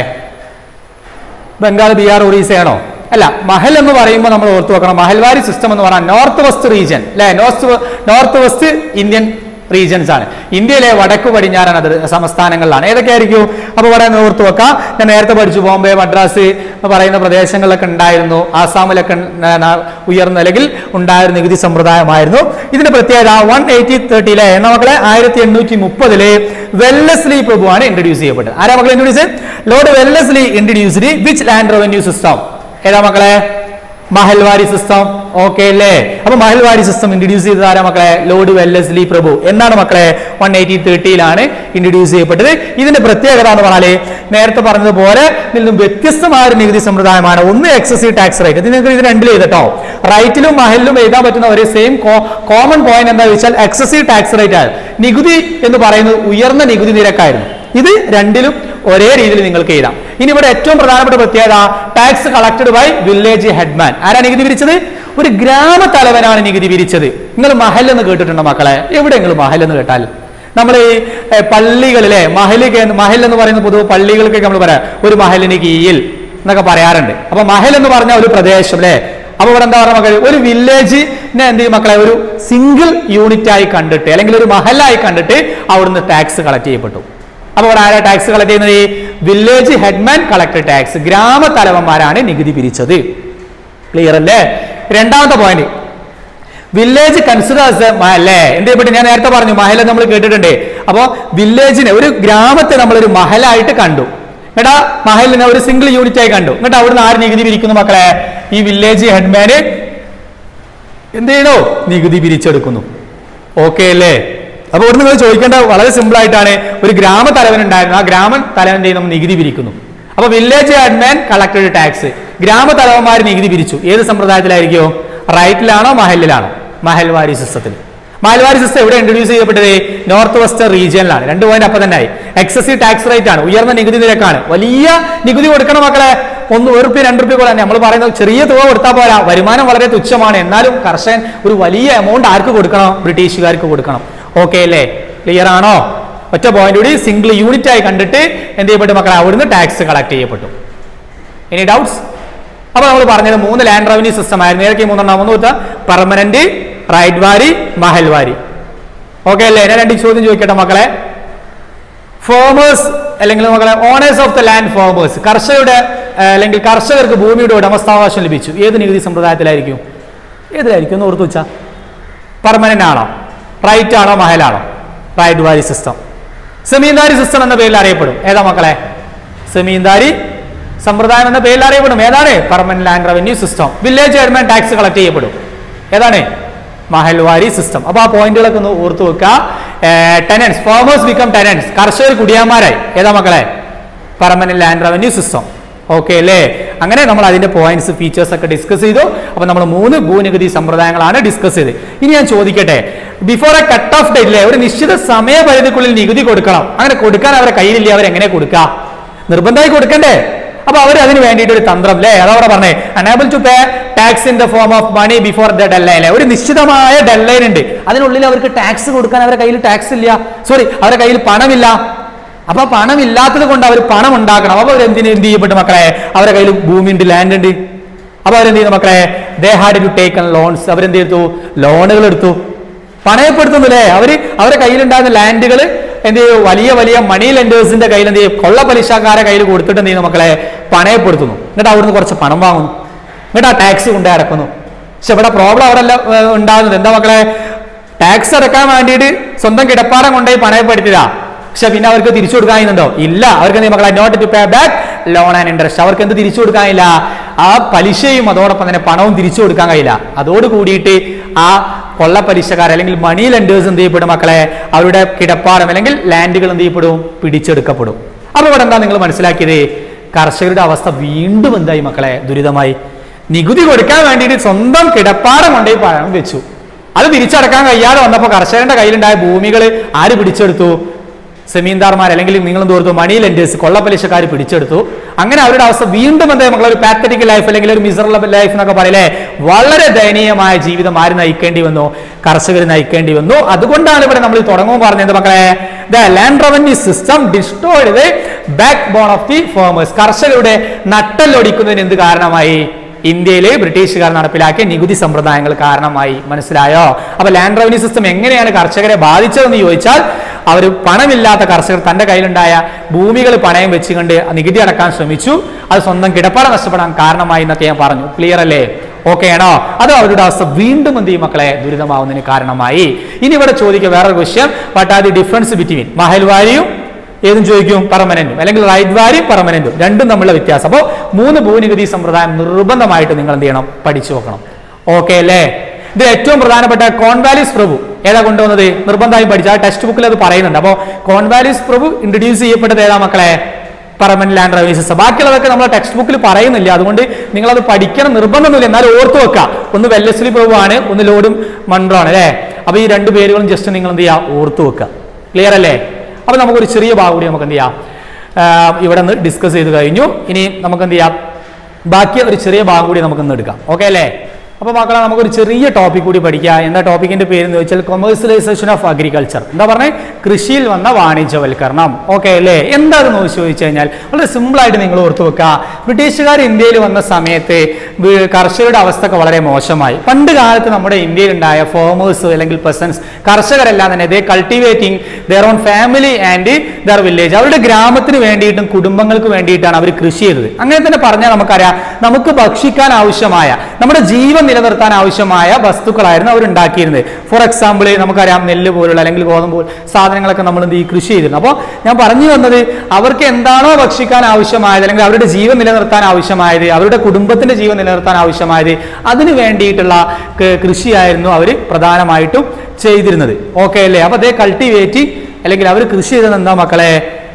ബംഗാൾ ബീഹാർ ഒറീസയാണോ അല്ല മഹൽ എന്ന് പറയുമ്പോൾ നമ്മൾ ഓർത്തു വെക്കണം മഹൽവാരി സിസ്റ്റം എന്ന് പറഞ്ഞാൽ നോർത്ത് വെസ്റ്റ് റീജിയൻ അല്ലെ north north west Indian regions ആണ് ഇന്ത്യയിലെ വടക്കു പടിഞ്ഞാറൻ അത് സംസ്ഥാനങ്ങളിലാണ് ഏതൊക്കെയായിരിക്കും അപ്പൊ ഇവിടെ ഓർത്തു വെക്കാം ഞാൻ നേരത്തെ പഠിച്ചു ബോംബെ മദ്രാസ് എന്ന് പറയുന്ന പ്രദേശങ്ങളിലൊക്കെ ഉണ്ടായിരുന്നു ആസാമിലൊക്കെ ഉണ്ട- ന- ഉയർന്ന അല്ലെങ്കിൽ ഉണ്ടായിരുന്ന നികുതി സമ്പ്രദായമായിരുന്നു ഇതിന്റെ പ്രത്യേകത വൺ എയ്റ്റി തേർട്ടിയിലെ എന്ന മക്കളെ ആയിരത്തി എണ്ണൂറ്റി മുപ്പതില് വെല്ലസ്ലി പ്രഭുവാണ് ഇൻട്രൊഡ്യൂസ് ചെയ്യപ്പെട്ടത് ആരാ മക്കളെ introduce Lord Wellesley introduced which land revenue system ഏതാ മക്കളെ മഹൽവാരി സിസ്റ്റം ഓക്കെ അല്ലേ അപ്പൊ മഹൽവാരി സിസ്റ്റം ഇൻട്രൊഡ്യൂസ് ചെയ്തത് ആരാ മക്കളെ ലോർഡ് വെല്ലസ്ലി പ്രഭു എന്നാണ് മക്കളെ വൺ എയ്റ്റി തേർട്ടിയിലാണ് ഇൻട്രൊഡ്യൂസ് ചെയ്യപ്പെട്ടത് ഇതിന്റെ പ്രത്യേകത എന്ന് പറഞ്ഞാല് നേരത്തെ പറഞ്ഞതുപോലെ ഇതിൽ നിന്നും വ്യത്യസ്തമായ ഒരു നികുതി സമ്പ്രദായമാണ് ഒന്ന് എക്സസീവ് ടാക്സ് റേറ്റ് ഇത് നിങ്ങൾക്ക് ഇത് രണ്ടിലും എഴുതട്ടോ റൈറ്റിലും മഹലിലും എഴുതാൻ പറ്റുന്ന ഒരേ സെയിം കോമൺ പോയിന്റ് എന്താ വെച്ചാൽ എക്സസീവ് ടാക്സ് റേറ്റ് ആണ് നികുതി എന്ന് പറയുന്നത് ഉയർന്ന നികുതി നിരക്കായിരുന്നു ഇത് രണ്ടിലും ഒരേ രീതിയിൽ നിങ്ങൾക്ക് എഴുതാം ഇനി ഇവിടെ ഏറ്റവും പ്രധാനപ്പെട്ട പ്രത്യേകത tax collected by village headman ആരാ നികുതി പിരിച്ചത് ഒരു ഗ്രാമത്തലവനാണ് നികുതി പിരിച്ചത് നിങ്ങൾ മഹൽ എന്ന് കേട്ടിട്ടുണ്ടോ മക്കളെ എവിടെയെങ്കിലും മഹൽ എന്ന് കേട്ടാൽ നമ്മൾ ഈ ഏ, പള്ളികളിലെ മഹല് കേ- മഹൽ എന്ന് പറയുന്ന പൊതുവെ പള്ളികൾക്കൊക്കെ നമ്മൾ പറയാം ഒരു മഹലിന് കീഴിൽ എന്നൊക്കെ പറയാറുണ്ട് അപ്പൊ മഹൽ എന്ന് പറഞ്ഞ ഒരു പ്രദേശം അല്ലേ അപ്പൊ ഇവിടെ എന്താ പറയുക മക്കളെ ഒരു വില്ലേജിനെ എന്ത് ചെയ്യും മക്കളെ ഒരു സിംഗിൾ യൂണിറ്റ് ആയി കണ്ടിട്ട് അല്ലെങ്കിൽ ഒരു മഹലായി കണ്ടിട്ട് അവിടുന്ന് ടാക്സ് കളക്ട് ചെയ്യപ്പെട്ടു അപ്പൊ ഇവിടെ ആരാ ടാക്സ് കളക്ട് ചെയ്യുന്നത് വില്ലേജ് ഹെഡ്മാൻ കളക്ടർ ടാക്സ് ഗ്രാമത്തലവന്മാരാണ് നികുതി പിരിച്ചത് ക്ലിയർ അല്ലേ രണ്ടാമത്തെ പോയിന്റ് വില്ലേജ് കൺസിഡേഴ്സ് അല്ലേ എന്ത് ചെയ്യപ്പെട്ടു ഞാൻ നേരത്തെ പറഞ്ഞു മഹൽ നമ്മൾ കേട്ടിട്ടുണ്ട് അപ്പോ വില്ലേജിനെ ഒരു ഗ്രാമത്തെ നമ്മളൊരു മഹലായിട്ട് കണ്ടു എന്നിട്ടാ മഹലിനെ ഒരു സിംഗിൾ യൂണിറ്റ് ആയി കണ്ടു എന്നിട്ട് അവിടുന്ന് ആര് നികുതി പിരിക്കുന്നു മക്കളെ ഈ വില്ലേജ് ഹെഡ്മാന് എന്ത് ചെയ്യണോ നികുതി പിരിച്ചെടുക്കുന്നു ഓക്കെ അല്ലേ അപ്പൊ ഇവിടെ നിങ്ങൾ ചോദിക്കേണ്ട വളരെ സിമ്പിൾ ആയിട്ടാണ് ഒരു ഗ്രാമ തലവൻ ഉണ്ടായിരുന്നു ആ ഗ്രാമ തലവൻ നമ്മൾ നികുതി പിരിക്കുന്നു അപ്പൊ വില്ലേജ് ഹെഡ്മാൻ കളക്ടഡ് ടാക്സ് ഗ്രാമ തലവന്മാർ നികുതി പിരിച്ചു ഏത് സമ്പ്രദായത്തിലായിരിക്കും റൈറ്റിലാണോ മഹലിലാണോ മഹൽവാരി സിസ്റ്റത്തിൽ മഹൽവാരി സിസ്റ്റം എവിടെ ഇൻട്രൊഡ്യൂസ് ചെയ്യപ്പെട്ടത് നോർത്ത് വെസ്റ്റേൺ റീജിയനിലാണ് രണ്ട് പോയിന്റ് അപ്പൊ തന്നെ ആയി എക്സസീവ് ടാക്സ് റേറ്റ് ആണ് ഉയർന്ന നികുതി നിരക്കാണ് വലിയ നികുതി കൊടുക്കണം മക്കളെ ഒന്ന് ഒരു റുപ്യ രണ്ട് റുപ്യ പോലെ തന്നെ നമ്മൾ പറയുന്നത് ചെറിയ തുക കൊടുത്താൽ പോരാ വരുമാനം വളരെ തുച്ഛമാണ് എന്നാലും കർഷകൻ ഒരു വലിയ എമൗണ്ട് ആർക്ക് കൊടുക്കണം ബ്രിട്ടീഷുകാർക്ക് കൊടുക്കണം ഓക്കെ അല്ലേ ക്ലിയർ ആണോ ഒറ്റ പോയിന്റ് കൂടി സിംഗിൾ യൂണിറ്റ് ആയി കണ്ടിട്ട് എന്ത് ചെയ്യപ്പെട്ടു മക്കളെ അവിടുന്ന് ടാക്സ് കളക്ട് ചെയ്യപ്പെട്ടു എനി ഡൗട്ട്സ് അപ്പൊ നമ്മൾ പറഞ്ഞത് മൂന്ന് ലാൻഡ് റവന്യൂ സിസ്റ്റം ആയിരുന്നു ഏതൊക്കെ മൂന്നെണ്ണം ഒന്ന് വെച്ചാൽ പെർമനന്റ് റൈറ്റ് വാരി മഹൽ വാരി ഓക്കെ അല്ലേ ഞാൻ രണ്ട് ചോദ്യം ചോദിക്കട്ടെ മക്കളെ ഫോമേഴ്സ് അല്ലെങ്കിൽ മക്കളെ owners of the land farmers കർഷകരുടെ ആ, അല്ലെങ്കിൽ കർഷകർക്ക് ഭൂമിയുടെ ഉടമസ്ഥാവകാശം ലഭിച്ചു ഏത് നികുതി സമ്പ്രദായത്തിലായിരിക്കും ഏതിലായിരിക്കും ഒന്ന് ഓർത്തു വെച്ചാ പെർമനന്റ് ആണോ റൈറ്റ് ആണോ മഹലാണോ ryotwari system zamindari system എന്ന പേരിൽ അറിയപ്പെടും ഏതാ മക്കളെ സെമീന്ദാരി സമ്പ്രദായം എന്ന പേരിൽ അറിയപ്പെടും ഏതാണ് permanent land revenue system village chairman tax collect ചെയ്യപ്പെടും ഏതാണ് മഹൽവാരി സിസ്റ്റം അപ്പൊ ആ പോയിന്റുകളൊക്കെ ഒന്ന് ഓർത്തു വെക്കുക ടെനൻസ് ഫാമേഴ്സ് ബിക്കം ടെനൻസ് കർഷകർ കുടിയാന്മാരായി ഏതാ മക്കളെ permanent land revenue system okay അല്ലേ അങ്ങനെ നമ്മൾ അതിന്റെ പോയിന്റ്സ് ഫീച്ചേഴ്സ് ഒക്കെ ഡിസ്കസ് ചെയ്തു അപ്പൊ നമ്മൾ മൂന്ന് ഭൂനികുതി സമ്പ്രദായങ്ങളാണ് ഡിസ്കസ് ചെയ്ത് ഇനി ഞാൻ ചോദിക്കട്ടെ before a cut off date ഒരു നിശ്ചിത സമയപരിധിക്കുള്ളിൽ നികുതി കൊടുക്കണം അങ്ങനെ കൊടുക്കാൻ അവരെ കയ്യിലില്ല അവരെങ്ങനെ കൊടുക്കുക നിർബന്ധമായി കൊടുക്കണ്ടേ അപ്പൊ അവർ അതിന് വേണ്ടിയിട്ട് ഒരു തന്ത്രം അല്ലേ അതവിടെ പറഞ്ഞേ enable to pay tax in the form of money before the deadline ഒരു നിശ്ചിതമായ ഡെഡ് ലൈൻ ഉണ്ട് അതിനുള്ളിൽ അവർക്ക് ടാക്സ് കൊടുക്കാൻ അവരുടെ കയ്യിൽ ടാക്സ് ഇല്ല സോറി അവരുടെ കയ്യിൽ പണമില്ല അപ്പൊ പണം ഇല്ലാത്തത് കൊണ്ട് അവർ പണം ഉണ്ടാക്കണം അപ്പൊ അവരെന്തിന് എന്ത് ചെയ്യപ്പെട്ടു മക്കളെ അവരുടെ കയ്യിൽ ഭൂമി ഉണ്ട് ലാൻഡ് ഉണ്ട് അപ്പൊ അവരെന്ത് ചെയ്യുന്നു മക്കളെ they had to taken loans അവരെന്ത് ചെയ്തു ലോണുകൾ എടുത്തു പണയപ്പെടുത്തുന്നില്ലേ അവര് അവരുടെ കയ്യിലുണ്ടായിരുന്ന ലാൻഡുകൾ എന്ത് ചെയ്യും വലിയ വലിയ മണി ലെൻഡേഴ്സിന്റെ കയ്യിൽ എന്ത് ചെയ്യും കൊള്ള പലിശക്കാരെ കയ്യിൽ കൊടുത്തിട്ട് എന്ത് ചെയ്യുന്നു മക്കളെ പണയപ്പെടുത്തുന്നു എന്നിട്ട് അവിടുന്ന് കുറച്ച് പണം വാങ്ങുന്നു എന്നിട്ട് ആ ടാക്സ് കൊണ്ട് അടക്കുന്നു പക്ഷെ ഇവിടെ പ്രോബ്ലം അവിടെ അല്ല ഏർ, ഉണ്ടാകുന്നത് എന്താ മക്കളെ ടാക്സ് അടക്കാൻ വേണ്ടിയിട്ട് സ്വന്തം കിടപ്പാടം കൊണ്ടുപോയി പണയപ്പെടുത്തിയതാ പക്ഷെ പിന്നെ അവർക്ക് തിരിച്ചു കൊടുക്കാനുണ്ടോ ഇല്ല അവർക്ക് എന്ത് ചെയ്യും മക്കളെ not to pay back loan and interest അവർക്ക് എന്ത് തിരിച്ചു കൊടുക്കാനില്ല ആ പലിശയും അതോടൊപ്പം തന്നെ പണവും തിരിച്ചു കൊടുക്കാൻ കഴിയില്ല അതോട് കൂടിയിട്ട് ആ കൊള്ള പലിശക്കാർ അല്ലെങ്കിൽ മണി ലെൻഡേഴ്സ് എന്ത് ചെയ്യപ്പെടും മക്കളെ അവരുടെ കിടപ്പാടം അല്ലെങ്കിൽ ലാൻഡുകൾ എന്ത് ചെയ്യപ്പെടും പിടിച്ചെടുക്കപ്പെടും അപ്പൊ ഇവിടെ എന്താ നിങ്ങൾ മനസ്സിലാക്കിയത് കർഷകരുടെ അവസ്ഥ വീണ്ടും എന്തായി മക്കളെ ദുരിതമായി നികുതി കൊടുക്കാൻ വേണ്ടിയിട്ട് സ്വന്തം കിടപ്പാടം കൊണ്ടുപോയി പണം വെച്ചു അത് തിരിച്ചടക്കാൻ കഴിയാതെ വന്നപ്പോൾ കർഷകന്റെ കയ്യിലുണ്ടായ ഭൂമികൾ ആര് പിടിച്ചെടുത്തു സെമീന്ദാർമാർ അല്ലെങ്കിൽ നിങ്ങൾ എന്ത് ഓർത്തു മണി ലെൻഡേഴ്സ് കൊള്ളപ്പലിശക്കാർ പിടിച്ചെടുത്തു അങ്ങനെ അവരുടെ അവസ്ഥ വീണ്ടും എന്താ മക്കളെ ഒരു പാത്തറ്റിക് ലൈഫ് അല്ലെങ്കിൽ ഒരു മിസറബിൾ ലൈഫ് എന്നൊക്കെ പറയില്ലേ വളരെ ദയനീയമായ ജീവിതം ആര് നയിക്കേണ്ടി വന്നു കർഷകർ നയിക്കേണ്ടി വന്നു അതുകൊണ്ടാണ് ഇവിടെ നമ്മൾ തുടങ്ങുമ്പോൾ പറഞ്ഞത് മക്കളെ the land revenue system destroyed backbone of the farmers കർഷകരുടെ നട്ടല്ലൊടിക്കുന്നതിന് എന്ത് കാരണമായി ഇന്ത്യയിൽ ബ്രിട്ടീഷുകാർ നടപ്പിലാക്കിയ നികുതി സമ്പ്രദായങ്ങൾ കാരണമായി മനസ്സിലായോ അപ്പൊ ലാൻഡ് റവന്യൂ സിസ്റ്റം എങ്ങനെയാണ് കർഷകരെ ബാധിച്ചതെന്ന് ചോദിച്ചാൽ അവർ പണമില്ലാത്ത കർഷകർ തന്റെ കയ്യിലുണ്ടായ ഭൂമികൾ പണയം വെച്ചുകൊണ്ട് നികുതി അടക്കാൻ ശ്രമിച്ചു അത് സ്വന്തം കിടപ്പാടം നഷ്ടപ്പെടാൻ കാരണമായി എന്നൊക്കെ ഞാൻ പറഞ്ഞു ക്ലിയർ അല്ലേ ഓക്കെ ആണോ അത് അവരുടെ അവസ്ഥ വീണ്ടും എന്ത് ചെയ്യും മക്കളെ ദുരിതമാവുന്നതിന് കാരണമായി ഇനി ഇവിടെ ചോദിക്കുക വേറൊരു question what are the difference between മഹൽവാരിയും ഏതും ചോദിക്കും പെർമനന്റും അല്ലെങ്കിൽ റൈറ്റ് വാല്യൂ പെർമനന്റും രണ്ടും തമ്മിലുള്ള വ്യത്യാസം അപ്പോൾ മൂന്ന് ഭൂനികുതി സമ്പ്രദായം നിർബന്ധമായിട്ട് നിങ്ങൾ എന്ത് ചെയ്യണം പഠിച്ചു നോക്കണം ഓക്കെ അല്ലേ ഇത് ഏറ്റവും പ്രധാനപ്പെട്ട കോൺവാലിസ് പ്രഭു ഏതാ കൊണ്ടുവന്നത് നിർബന്ധമായും പഠിച്ചു ആ ടെക്സ്റ്റ് ബുക്കിൽ അത് പറയുന്നുണ്ട് അപ്പോൾ കോൺവാലിസ് പ്രഭു ഇൻട്രൊഡ്യൂസ് ചെയ്യപ്പെട്ടത് ഏതാ മക്കളെ പെർമനന്റ് ലാൻഡ് റവീസസ് ബാക്കിയുള്ളതൊക്കെ നമ്മൾ ടെക്സ്റ്റ് ബുക്കിൽ പറയുന്നില്ല അതുകൊണ്ട് നിങ്ങൾ അത് പഠിക്കണം നിർബന്ധമൊന്നുമില്ല എന്നാലും ഓർത്ത് വെക്കുക ഒന്ന് വെല്ലസ്ലി പ്രഭു ആണ് ഒന്ന് ലോഡും മൺറോ ആണ് അല്ലേ അപ്പൊ ഈ രണ്ട് പേരുകളും ജസ്റ്റ് നിങ്ങൾ എന്ത് ചെയ്യുക ഓർത്ത് വെക്കുക ക്ലിയർ അല്ലേ അപ്പൊ നമുക്കൊരു ചെറിയ ഭാഗം കൂടി നമുക്ക് എന്ത് ചെയ്യാം ആഹ് ഇവിടെ നിന്ന് ഡിസ്കസ് ചെയ്ത് കഴിഞ്ഞു ഇനി നമുക്ക് എന്ത് ചെയ്യാം ബാക്കി ഒരു ചെറിയ ഭാഗം കൂടി നമുക്ക് ഇന്ന് എടുക്കാം ഓക്കെ അല്ലേ അപ്പോൾ മക്കളെ നമുക്കൊരു ചെറിയ ടോപ്പിക് കൂടി പഠിക്കാം എന്താ ടോപ്പിക്കിന്റെ പേര് എന്ന് വെച്ചാൽ കൊമേഴ്സ്യലൈസേഷൻ ഓഫ് അഗ്രികൾച്ചർ എന്താ പറഞ്ഞത് കൃഷിയിൽ വന്ന വാണിജ്യവൽക്കരണം ഓക്കെ അല്ലേ എന്താ അത് നോക്കി ചോദിച്ചു കഴിഞ്ഞാൽ വളരെ സിമ്പിൾ ആയിട്ട് നിങ്ങൾ ഓർത്തു വെക്കുക ബ്രിട്ടീഷുകാർ ഇന്ത്യയിൽ വന്ന സമയത്ത് വി- കർഷകരുടെ അവസ്ഥയൊക്കെ വളരെ മോശമായി പണ്ട് കാലത്ത് നമ്മുടെ ഇന്ത്യയിൽ ഉണ്ടായ ഫോമേഴ്സ് അല്ലെങ്കിൽ പേഴ്സൺസ് കർഷകരെല്ലാം തന്നെ they cultivating their own family and their village അവരുടെ ഗ്രാമത്തിന് വേണ്ടിയിട്ടും കുടുംബങ്ങൾക്ക് വേണ്ടിയിട്ടാണ് അവർ കൃഷി ചെയ്തത് അങ്ങനെ തന്നെ പറഞ്ഞാൽ നമുക്കറിയാം നമുക്ക് ഭക്ഷിക്കാൻ ആവശ്യമായ നമ്മുടെ ജീവൻ നിലനിർത്താൻ ആവശ്യമായ വസ്തുക്കളായിരുന്നു അവർ ഉണ്ടാക്കിയിരുന്നത് ഫോർ എക്സാമ്പിൾ നമുക്കറിയാം നെല്ല് പോലുള്ള അല്ലെങ്കിൽ ഗോതമ്പ് പോലുള്ള സാധനങ്ങളൊക്കെ നമ്മൾ എന്ത് ചെയ്യും കൃഷി ചെയ്തിരുന്നു അപ്പോൾ ഞാൻ പറഞ്ഞു വന്നത് അവർക്ക് എന്താണോ ഭക്ഷിക്കാൻ ആവശ്യമായത് അല്ലെങ്കിൽ അവരുടെ ജീവൻ നിലനിർത്താൻ ആവശ്യമായത് അവരുടെ കുടുംബത്തിന്റെ ജീവൻ നിലനിർത്താൻ ആവശ്യമായത് അതിന് വേണ്ടിയിട്ടുള്ള ക- കൃഷിയായിരുന്നു അവർ പ്രധാനമായിട്ടും ചെയ്തിരുന്നത് ഓക്കെ അല്ലേ അപ്പൊ അതേ കൾട്ടിവേറ്റ് അല്ലെങ്കിൽ അവർ കൃഷി ചെയ്തത് എന്താ മക്കളെ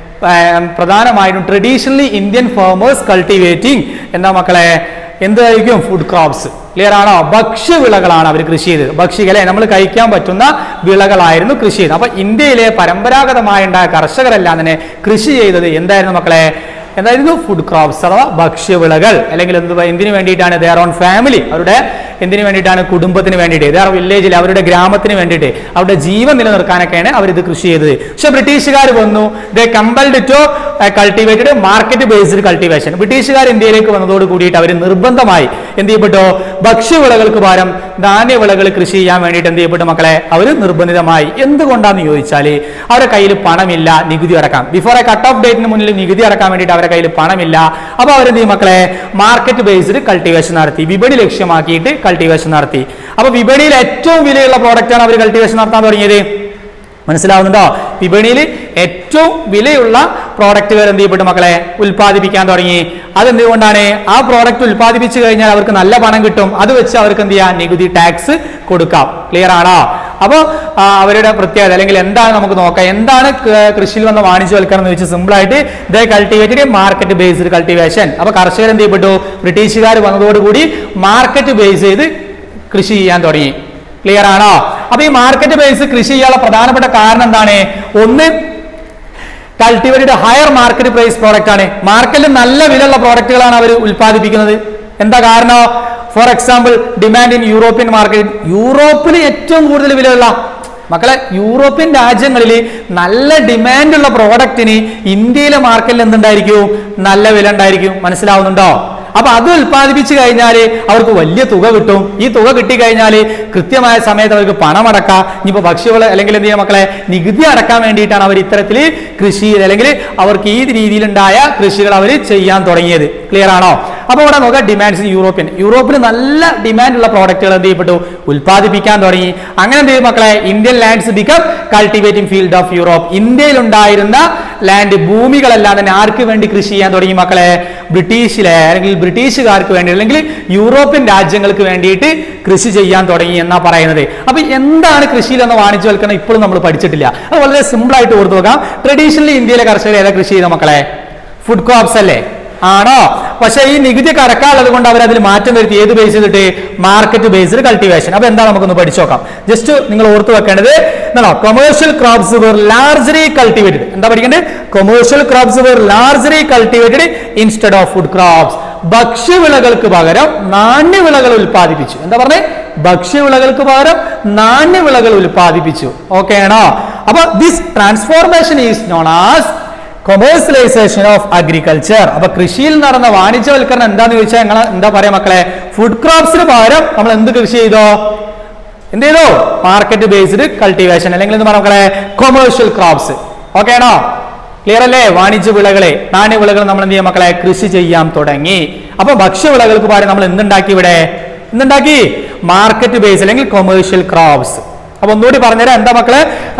ഏം, പ്രധാനമായിട്ടും ട്രഡീഷണലി ഇന്ത്യൻ ഫാമേഴ്സ് കൾട്ടിവേറ്റിംഗ് എന്താ മക്കളെ എന്തായിരിക്കും ഫുഡ് ക്രോപ്സ് ക്ലിയർ ആണോ ഭക്ഷ്യവിളകളാണ് അവർ കൃഷി ചെയ്തത് ഭക്ഷികളെ നമ്മൾ കഴിക്കാൻ പറ്റുന്ന വിളകളായിരുന്നു കൃഷി ചെയ്തത് അപ്പൊ ഇന്ത്യയിലെ പരമ്പരാഗതമായി ഉണ്ടായ കർഷകരെല്ലാം തന്നെ കൃഷി ചെയ്തത് എന്തായിരുന്നു മക്കളെ എന്തായിരുന്നു ഫുഡ് ക്രോപ്സ് അഥവാ ഭക്ഷ്യവിളകൾ അല്ലെങ്കിൽ എന്ത് എന്തിനു വേണ്ടിയിട്ടാണ് ദർ ഓൺ ഫാമിലി അവരുടെ എന്തിനു വേണ്ടിയിട്ടാണ് കുടുംബത്തിന് വേണ്ടിയിട്ട് ദർ വില്ലേജിൽ അവരുടെ ഗ്രാമത്തിന് വേണ്ടിയിട്ട് അവരുടെ ജീവൻ നിലനിർത്താനൊക്കെയാണ് അവർ ഇത് കൃഷി ചെയ്തത് പക്ഷെ ബ്രിട്ടീഷുകാർ വന്നു they compelled to cultivated market based cultivation ബ്രിട്ടീഷുകാർ ഇന്ത്യയിലേക്ക് വന്നതോട് കൂടിയിട്ട് അവർ നിർബന്ധമായി എന്ത് ചെയ്യപ്പെട്ടു ഭക്ഷ്യവിളകൾക്ക് പകരം ധാന്യവിളകൾ കൃഷി ചെയ്യാൻ വേണ്ടിയിട്ട് എന്ത് ചെയ്യപ്പെട്ടു മക്കളെ അവർ നിർബന്ധിതമായി എന്തുകൊണ്ടാന്ന് ചോദിച്ചാൽ അവരുടെ കയ്യിൽ പണമില്ല നികുതി അടക്കാം ബിഫോർ എ കട്ട് ഓഫ് ഡേറ്റിന് മുന്നിൽ നികുതി അടക്കാൻ വേണ്ടിയിട്ട് അവരുടെ കയ്യിൽ പണമില്ല അപ്പൊ അവരെന്ത് ചെയ്യും മക്കളെ മാർക്കറ്റ് ബേസ്ഡ് കൾട്ടിവേഷൻ നടത്തി വിപണി ലക്ഷ്യമാക്കിയിട്ട് കൾട്ടിവേഷൻ നടത്തി അപ്പൊ വിപണിയിൽ ഏറ്റവും വിലയുള്ള പ്രോഡക്റ്റാണ് അവർ കൾട്ടിവേഷൻ നടത്താൻ തുടങ്ങിയത് മനസ്സിലാവുന്നുണ്ടോ വിപണിയിൽ ഏറ്റവും വിലയുള്ള പ്രോഡക്റ്റുകൾ എന്ത് ചെയ്യപ്പെട്ടു മക്കളെ ഉൽപ്പാദിപ്പിക്കാൻ തുടങ്ങി അതെന്തുകൊണ്ടാണ് ആ പ്രോഡക്റ്റ് ഉൽപ്പാദിപ്പിച്ചു കഴിഞ്ഞാൽ അവർക്ക് നല്ല പണം കിട്ടും അത് വെച്ച് അവർക്ക് എന്ത് ചെയ്യാം നികുതി ടാക്സ് കൊടുക്കാം ക്ലിയർ ആണോ അപ്പോൾ അവരുടെ പ്രത്യേകത അല്ലെങ്കിൽ എന്താണ് നമുക്ക് നോക്കാം എന്താണ് ക- കൃഷിയിൽ വന്ന വാണിജ്യവൽക്കരണം എന്ന് വെച്ചാൽ സിമ്പിൾ ആയിട്ട് the cultivated market based cultivation അപ്പൊ കർഷകർ എന്ത് ചെയ്യപ്പെട്ടു ബ്രിട്ടീഷുകാർ വന്നതോടുകൂടി മാർക്കറ്റ് ബേസ് ചെയ്ത് കൃഷി ചെയ്യാൻ തുടങ്ങി ക്ലിയർ ആണോ അപ്പൊ ഈ മാർക്കറ്റ് ബേസ് കൃഷി ചെയ്യാനുള്ള പ്രധാനപ്പെട്ട കാരണം എന്താണ് ഒന്ന് cultivated higher market price product ആണ് മാർക്കറ്റിൽ നല്ല വിലയുള്ള പ്രോഡക്റ്റുകളാണ് അവർ ഉൽപ്പാദിപ്പിക്കുന്നത് എന്താ കാരണം for example demand in European market യൂറോപ്പിൽ ഏറ്റവും കൂടുതൽ വിലയുള്ള മക്കളെ യൂറോപ്യൻ രാജ്യങ്ങളിൽ നല്ല ഡിമാൻഡുള്ള പ്രോഡക്റ്റിന് ഇന്ത്യയിലെ മാർക്കറ്റിൽ എന്തുണ്ടായിരിക്കും നല്ല വില ഉണ്ടായിരിക്കും മനസ്സിലാവുന്നുണ്ടോ അപ്പൊ അത് ഉൽപ്പാദിപ്പിച്ചു കഴിഞ്ഞാൽ അവർക്ക് വലിയ തുക കിട്ടും ഈ തുക കിട്ടിക്കഴിഞ്ഞാൽ കൃത്യമായ സമയത്ത് അവർക്ക് പണം അടക്കാം ഇനിയിപ്പോ ഭക്ഷ്യവിള അല്ലെങ്കിൽ എന്ത് ചെയ്യാം മക്കളെ നികുതി അടക്കാൻ വേണ്ടിയിട്ടാണ് അവർ ഇത്തരത്തിൽ കൃഷി അല്ലെങ്കിൽ അവർക്ക് ഈ രീതിയിലുണ്ടായ കൃഷികൾ അവർ ചെയ്യാൻ തുടങ്ങിയത് ക്ലിയർ ആണോ അപ്പൊ ഇവിടെ നോക്കാം ഡിമാൻഡ്സ് യൂറോപ്യൻ യൂറോപ്പിൽ നല്ല ഡിമാൻഡുള്ള പ്രോഡക്റ്റുകൾ എന്ത് ചെയ്യപ്പെട്ടു ഉൽപ്പാദിപ്പിക്കാൻ തുടങ്ങി അങ്ങനെ എന്ത് ചെയ്യും മക്കളെ Indian lands become cultivating field of Europe ഇന്ത്യയിൽ ഉണ്ടായിരുന്ന ലാൻഡ് ഭൂമികളെല്ലാം തന്നെ ആർക്ക് വേണ്ടി കൃഷി ചെയ്യാൻ തുടങ്ങി മക്കളെ ബ്രിട്ടീഷിലെ അല്ലെങ്കിൽ ബ്രിട്ടീഷുകാർക്ക് വേണ്ടി അല്ലെങ്കിൽ യൂറോപ്യൻ രാജ്യങ്ങൾക്ക് വേണ്ടിയിട്ട് കൃഷി ചെയ്യാൻ തുടങ്ങി എന്നാ പറയുന്നത് അപ്പൊ എന്താണ് കൃഷിയിൽ എന്ന വാണിജ്യവൽക്കരണം ഇപ്പോഴും നമ്മൾ പഠിച്ചിട്ടില്ല അത് വളരെ സിമ്പിൾ ആയിട്ട് ഓർത്ത് നോക്കാം ട്രഡീഷണലി ഇന്ത്യയിലെ കർഷകർ ഏതാ കൃഷി ചെയ്ത മക്കളെ ഫുഡ് ക്രോപ്സ് അല്ലേ ആണോ പക്ഷെ ഈ നികുതി കടക്കാനുള്ളത് കൊണ്ട് അവർ അതിൽ മാറ്റം വരുത്തി ഏത് ബേസ് ചെയ്തിട്ട് മാർക്കറ്റ് ബേസ്ഡ് കൾട്ടിവേഷൻ അപ്പൊ എന്താ നമുക്കൊന്ന് പഠിച്ചു നോക്കാം ജസ്റ്റ് നിങ്ങൾ ഓർത്ത് വെക്കേണ്ടത് എന്താണോ commercial crops were largely cultivated എന്താ പഠിക്കേണ്ടത് commercial crops were largely cultivated instead of food crops ഭക്ഷ്യവിളകൾക്ക് പകരം നാണ്യവിളകൾ ഉൽപ്പാദിപ്പിച്ചു എന്താ പറഞ്ഞേ ഭക്ഷ്യവിളകൾക്ക് പകരം നാണ്യവിളകൾ ഉൽപ്പാദിപ്പിച്ചു ഓക്കെ ആണോ അപ്പൊ this transformation is known as commercialisation of agriculture അപ്പൊ കൃഷിയിൽ നടന്ന വാണിജ്യവൽക്കരണം എന്താന്ന് ചോദിച്ചാൽ ഞങ്ങൾ എന്താ പറയാ മക്കളെ ഫുഡ് ക്രോപ്സിന് പകരം നമ്മൾ എന്ത് കൃഷി ചെയ്തോ എന്ത് ചെയ്തോ മാർക്കറ്റ് ബേസ്ഡ് കൾട്ടിവേഷൻ അല്ലെങ്കിൽ എന്ത് പറയാം മക്കളെ കൊമേഴ്ഷ്യൽ ക്രോപ്സ് ഓക്കെ ആണോ ക്ലിയർ അല്ലേ വാണിജ്യ വിളകളെ നാണ്യവിളകൾ നമ്മൾ എന്ത് ചെയ്യാം മക്കളെ കൃഷി ചെയ്യാൻ തുടങ്ങി അപ്പൊ ഭക്ഷ്യവിളകൾക്ക് പകരം നമ്മൾ എന്തുണ്ടാക്കി ഇവിടെ എന്തുണ്ടാക്കി മാർക്കറ്റ് ബേസ് അല്ലെങ്കിൽ കൊമേഴ്ഷ്യൽ ക്രോപ്സ് അപ്പൊ ഒന്നുകൂടി പറഞ്ഞുതരാം എന്താ മക്കളെ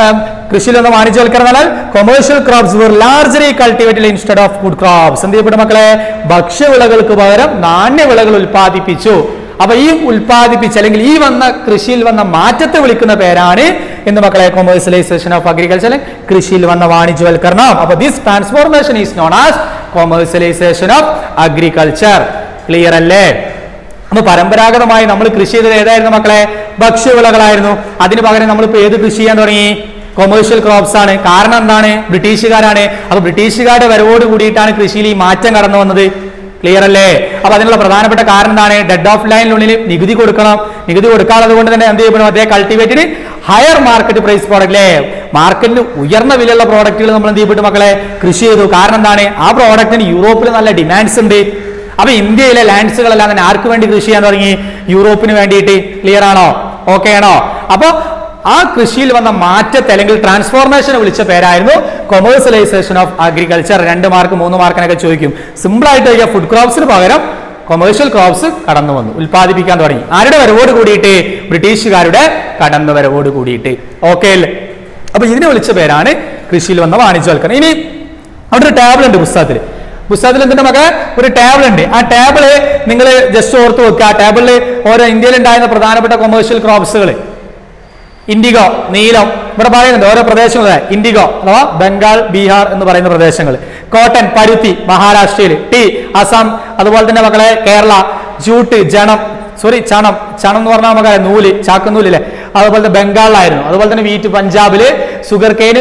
കൃഷിയിൽ നിന്ന് വാണിജ്യവൽക്കരണം എന്നാൽ commercial crops were largely cultivated instead of food crops എന്ത് ചെയ്യപ്പെട്ടു മക്കളെ ഭക്ഷ്യവിളകൾക്ക് പകരം നാണ്യവിളകൾ ഉൽപ്പാദിപ്പിച്ചു അപ്പൊ ഈ ഉൽപ്പാദിപ്പിച്ച അല്ലെങ്കിൽ ഈ വന്ന കൃഷിയിൽ വന്ന മാറ്റത്തെ വിളിക്കുന്ന പേരാണ് എന്ന് മക്കളെ കൊമേഴ്സ്യലൈസേഷൻ ഓഫ് അഗ്രികൾച്ചർ കൃഷിയിൽ വന്ന വാണിജ്യവൽക്കരണം അപ്പൊ this transformation is known as commercialisation of agriculture clear അല്ലേ അപ്പൊ പരമ്പരാഗതമായി നമ്മൾ കൃഷി ചെയ്തത് ഏതായിരുന്നു മക്കളെ ഭക്ഷ്യവിളകളായിരുന്നു അതിന് പകരം നമ്മൾ ഇപ്പൊ ഏത് കൃഷി ചെയ്യാൻ തുടങ്ങി കൊമേഴ്ഷ്യൽ ക്രോപ്സ് ആണ് കാരണം എന്താണ് ബ്രിട്ടീഷുകാരാണ് അപ്പൊ ബ്രിട്ടീഷുകാരുടെ വരവോട് കൂടിയിട്ടാണ് കൃഷിയിൽ ഈ മാറ്റം കടന്നു വന്നത് ക്ലിയർ അല്ലേ അപ്പൊ അതിനുള്ള പ്രധാനപ്പെട്ട കാരണം എന്താണ് ഡെഡ് ഓഫ് ലൈനിനുള്ളിൽ നികുതി കൊടുക്കണം നികുതി കൊടുക്കാത്തത് കൊണ്ട് തന്നെ എന്ത് ചെയ്യപ്പെടും അതേ cultivating higher market price product അല്ലേ മാർക്കറ്റിൽ ഉയർന്ന വിലയുള്ള പ്രോഡക്റ്റുകൾ നമ്മൾ എന്ത് ചെയ്യപ്പെട്ടു മക്കളെ കൃഷി ചെയ്തു കാരണം എന്താണ് ആ പ്രോഡക്റ്റിന് യൂറോപ്പിൽ നല്ല ഡിമാൻഡ്സ് ഉണ്ട് അപ്പൊ ഇന്ത്യയിലെ ലാൻഡ്സുകളെല്ലാം തന്നെ ആർക്ക് വേണ്ടി കൃഷി ചെയ്യാൻ തുടങ്ങി യൂറോപ്പിന് വേണ്ടിയിട്ട് ക്ലിയർ ആണോ ഓക്കെ ആണോ അപ്പൊ ആ കൃഷിയിൽ വന്ന മാറ്റത്തെ അല്ലെങ്കിൽ ട്രാൻസ്ഫോർമേഷനെ വിളിച്ച പേരായിരുന്നു കൊമേഴ്സ്യലൈസേഷൻ ഓഫ് അഗ്രികൾച്ചർ രണ്ട് മാർക്ക് മൂന്ന് മാർക്കിനൊക്കെ ചോദിക്കും സിമ്പിൾ ആയിട്ട് ചോദിക്കുക ഫുഡ് ക്രോപ്സിന് പകരം കൊമേഴ്ഷ്യൽ ക്രോപ്സ് കടന്നു വന്നു ഉൽപ്പാദിപ്പിക്കാൻ തുടങ്ങി ആരുടെ വരവോട് കൂടിയിട്ട് ബ്രിട്ടീഷുകാരുടെ കടന്നു വരവോട് കൂടിയിട്ട് ഓക്കെ അല്ലേ അപ്പൊ ഇതിനെ വിളിച്ച പേരാണ് കൃഷിയിൽ വന്ന വാണിജ്യവൽക്കരണം ഇനി അവിടെ ഒരു ടേബിൾ ഉണ്ട് പുസ്തകത്തിൽ പുസ്തകത്തിൽ എന്തിന്റെ മക്കളെ ഒരു ടേബിൾ ഉണ്ട് ആ ടേബിള് നിങ്ങൾ ജസ്റ്റ് ഓർത്ത് വെക്കുക ആ ടേബിളിൽ ഓരോ ഇന്ത്യയിൽ ഉണ്ടായിരുന്ന പ്രധാനപ്പെട്ട കൊമേഴ്ഷ്യൽ ക്രോപ്സുകൾ ഇൻഡിഗോ നീലം ഇവിടെ പറയുന്നുണ്ട് ഓരോ പ്രദേശങ്ങളെ ഇൻഡിഗോ അഥവാ ബംഗാൾ ബീഹാർ എന്ന് പറയുന്ന പ്രദേശങ്ങൾ കോട്ടൺ പരുത്തി മഹാരാഷ്ട്രയിൽ ടീ അസം അതുപോലെ തന്നെ മക്കളെ കേരള ജൂട്ട് ജണം സോറി ചണം ചണം എന്ന് പറഞ്ഞാൽ നമുക്കറിയാം നൂല് ചാക്ക് അല്ലേ അതുപോലെ തന്നെ ബംഗാളിലായിരുന്നു അതുപോലെ തന്നെ വീറ്റ് പഞ്ചാബില് ഷുഗർ കെയിന്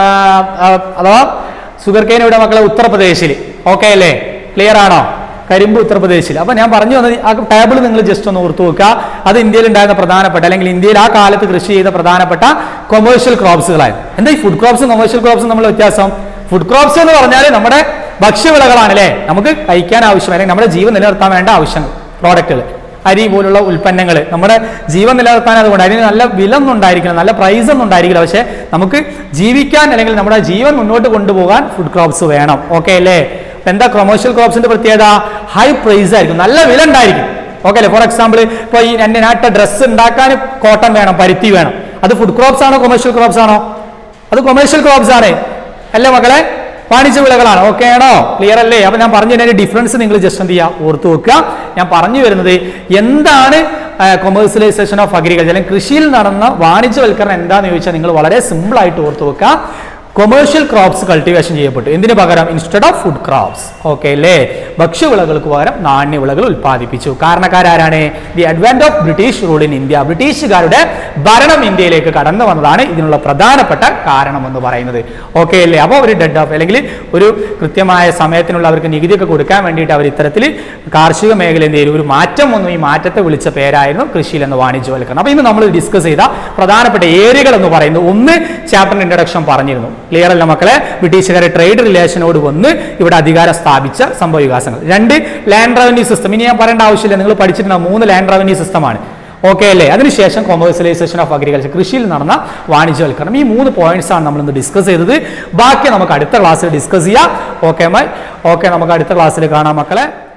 അഥവാ ഷുഗർ കെയിൻ ഇവിടെ മക്കളെ ഉത്തർപ്രദേശിൽ ഓക്കെ അല്ലേ ക്ലിയർ ആണോ കരിമ്പ് ഉത്തർപ്രദേശിൽ അപ്പൊ ഞാൻ പറഞ്ഞു വന്നത് ആ ടേബിൾ നിങ്ങൾ ജസ്റ്റ് ഒന്ന് ഓർത്തു വെക്കുക അത് ഇന്ത്യയിൽ ഉണ്ടായിരുന്ന പ്രധാനപ്പെട്ട അല്ലെങ്കിൽ ഇന്ത്യയിൽ ആ കാലത്ത് കൃഷി ചെയ്ത പ്രധാനപ്പെട്ട കൊമേഴ്ഷ്യൽ ക്രോപ്സുകളായിരുന്നു എന്താ ഈ ഫുഡ് ക്രോപ്സും കൊമേഴ്ഷ്യൽ ക്രോപ്സും നമ്മൾ വ്യത്യാസം ഫുഡ് ക്രോപ്സ് എന്ന് പറഞ്ഞാൽ നമ്മുടെ ഭക്ഷ്യവിളകളാണ് അല്ലേ നമുക്ക് കഴിക്കാൻ ആവശ്യം അല്ലെങ്കിൽ നമ്മുടെ ജീവൻ നിലനിർത്താൻ വേണ്ട ആവശ്യങ്ങൾ പ്രോഡക്റ്റുകൾ അരി പോലുള്ള ഉൽപ്പന്നങ്ങൾ നമ്മുടെ ജീവൻ നിലനിർത്താൻ അതുകൊണ്ട് അതിന് നല്ല വില ഒന്നും ഉണ്ടായിരിക്കില്ല നല്ല പ്രൈസ് ഒന്നും ഉണ്ടായിരിക്കില്ല പക്ഷേ നമുക്ക് ജീവിക്കാൻ അല്ലെങ്കിൽ നമ്മുടെ ജീവൻ മുന്നോട്ട് കൊണ്ടുപോകാൻ ഫുഡ് ക്രോപ്സ് വേണം ഓക്കെ അല്ലേ എന്താ കൊമേഴ്ഷ്യൽ ക്രോപ്സിന്റെ പ്രത്യേകത ഹൈ പ്രൈസ് ആയിരിക്കും നല്ല വില ഉണ്ടായിരിക്കും ഓക്കെ അല്ലേ ഫോർ എക്സാമ്പിൾ ഇപ്പൊ ഈ എന്റെ നാട്ട ഡ്രസ്സ് ഉണ്ടാക്കാൻ കോട്ടൺ വേണം പരുത്തി വേണം അത് ഫുഡ് ക്രോപ്സ് ആണോ കൊമേഴ്ഷ്യൽ ക്രോപ്സ് ആണോ അത് കൊമേഴ്ഷ്യൽ ക്രോപ്സ് ആണ് അല്ലേ മക്കളെ വാണിജ്യ വിളകളാണ് ഓക്കെ ആണോ ക്ലിയർ അല്ലേ അപ്പൊ ഞാൻ പറഞ്ഞു തന്നെ ഡിഫറൻസ് നിങ്ങൾ ജസ്റ്റ് എന്ത് ചെയ്യുക ഓർത്തു വെക്കുക ഞാൻ പറഞ്ഞു വരുന്നത് എന്താണ് കൊമേഴ്സ്യലൈസേഷൻ ഓഫ് അഗ്രികൾച്ചർ അല്ലെങ്കിൽ കൃഷിയിൽ നടന്ന വാണിജ്യവൽക്കരണം എന്താണെന്ന് ചോദിച്ചാൽ നിങ്ങൾ വളരെ സിമ്പിൾ ആയിട്ട് ഓർത്തു വെക്കുക കൊമേഴ്ഷ്യൽ ക്രോപ്സ് കൾട്ടിവേഷൻ ചെയ്യപ്പെട്ടു എന്തിനു പകരം instead of food crops okay അല്ലേ ഭക്ഷ്യവിളകൾക്ക് പകരം നാണ്യവിളകൾ ഉൽപ്പാദിപ്പിച്ചു കാരണക്കാരാണ് the advent of British rule in India ബ്രിട്ടീഷുകാരുടെ ഭരണം ഇന്ത്യയിലേക്ക് കടന്നു വന്നതാണ് ഇതിനുള്ള പ്രധാനപ്പെട്ട കാരണം എന്ന് പറയുന്നത് ഓക്കെ അല്ലേ അപ്പോൾ ഒരു ഡെഡ് ഓഫ് അല്ലെങ്കിൽ ഒരു കൃത്യമായ സമയത്തിനുള്ള അവർക്ക് നികുതിയൊക്കെ കൊടുക്കാൻ വേണ്ടിയിട്ട് അവർ ഇത്തരത്തിൽ കാർഷിക മേഖല എന്ത് ചെയ്യും ഒരു മാറ്റം വന്നു ഈ മാറ്റത്തെ വിളിച്ച പേരായിരുന്നു കൃഷിയിൽ എന്ന് വാണിജ്യവൽക്കരണം അപ്പോൾ ഇന്ന് നമ്മൾ ഡിസ്കസ് ചെയ്ത പ്രധാനപ്പെട്ട ഏരിയകൾ എന്ന് പറയുന്നത് ഒന്ന് ചാപ്റ്റർ ഇൻട്രഡക്ഷൻ പറഞ്ഞിരുന്നു ക്ലിയർ അല്ല മക്കളെ ബ്രിട്ടീഷുകാരെ ട്രേഡ് റിലേഷനോട് വന്ന് ഇവിടെ അധികാരം സ്ഥാപിച്ച സംഭവ വികാസങ്ങൾ രണ്ട് ലാൻഡ് റവന്യൂ സിസ്റ്റം ഇനി ഞാൻ പറയേണ്ട ആവശ്യമില്ല നിങ്ങൾ പഠിച്ചിട്ടുണ്ടാവും മൂന്ന് ലാൻഡ് റവന്യൂ സിസ്റ്റമാണ് ഓക്കെ അല്ലേ അതിനുശേഷം കൊമേഴ്സ്യലൈസേഷൻ ഓഫ് അഗ്രികൾച്ചർ കൃഷിയിൽ നടന്ന വാണിജ്യവൽക്കരണം ഈ മൂന്ന് പോയിന്റ്സ് ആണ് നമ്മൾ ഇന്ന് ഡിസ്കസ് ചെയ്തത് ബാക്കി നമുക്ക് അടുത്ത ക്ലാസ്സിൽ ഡിസ്കസ് ചെയ്യാം ഓക്കെ ഓക്കെ നമുക്ക് അടുത്ത ക്ലാസ്സിൽ കാണാം മക്കളെ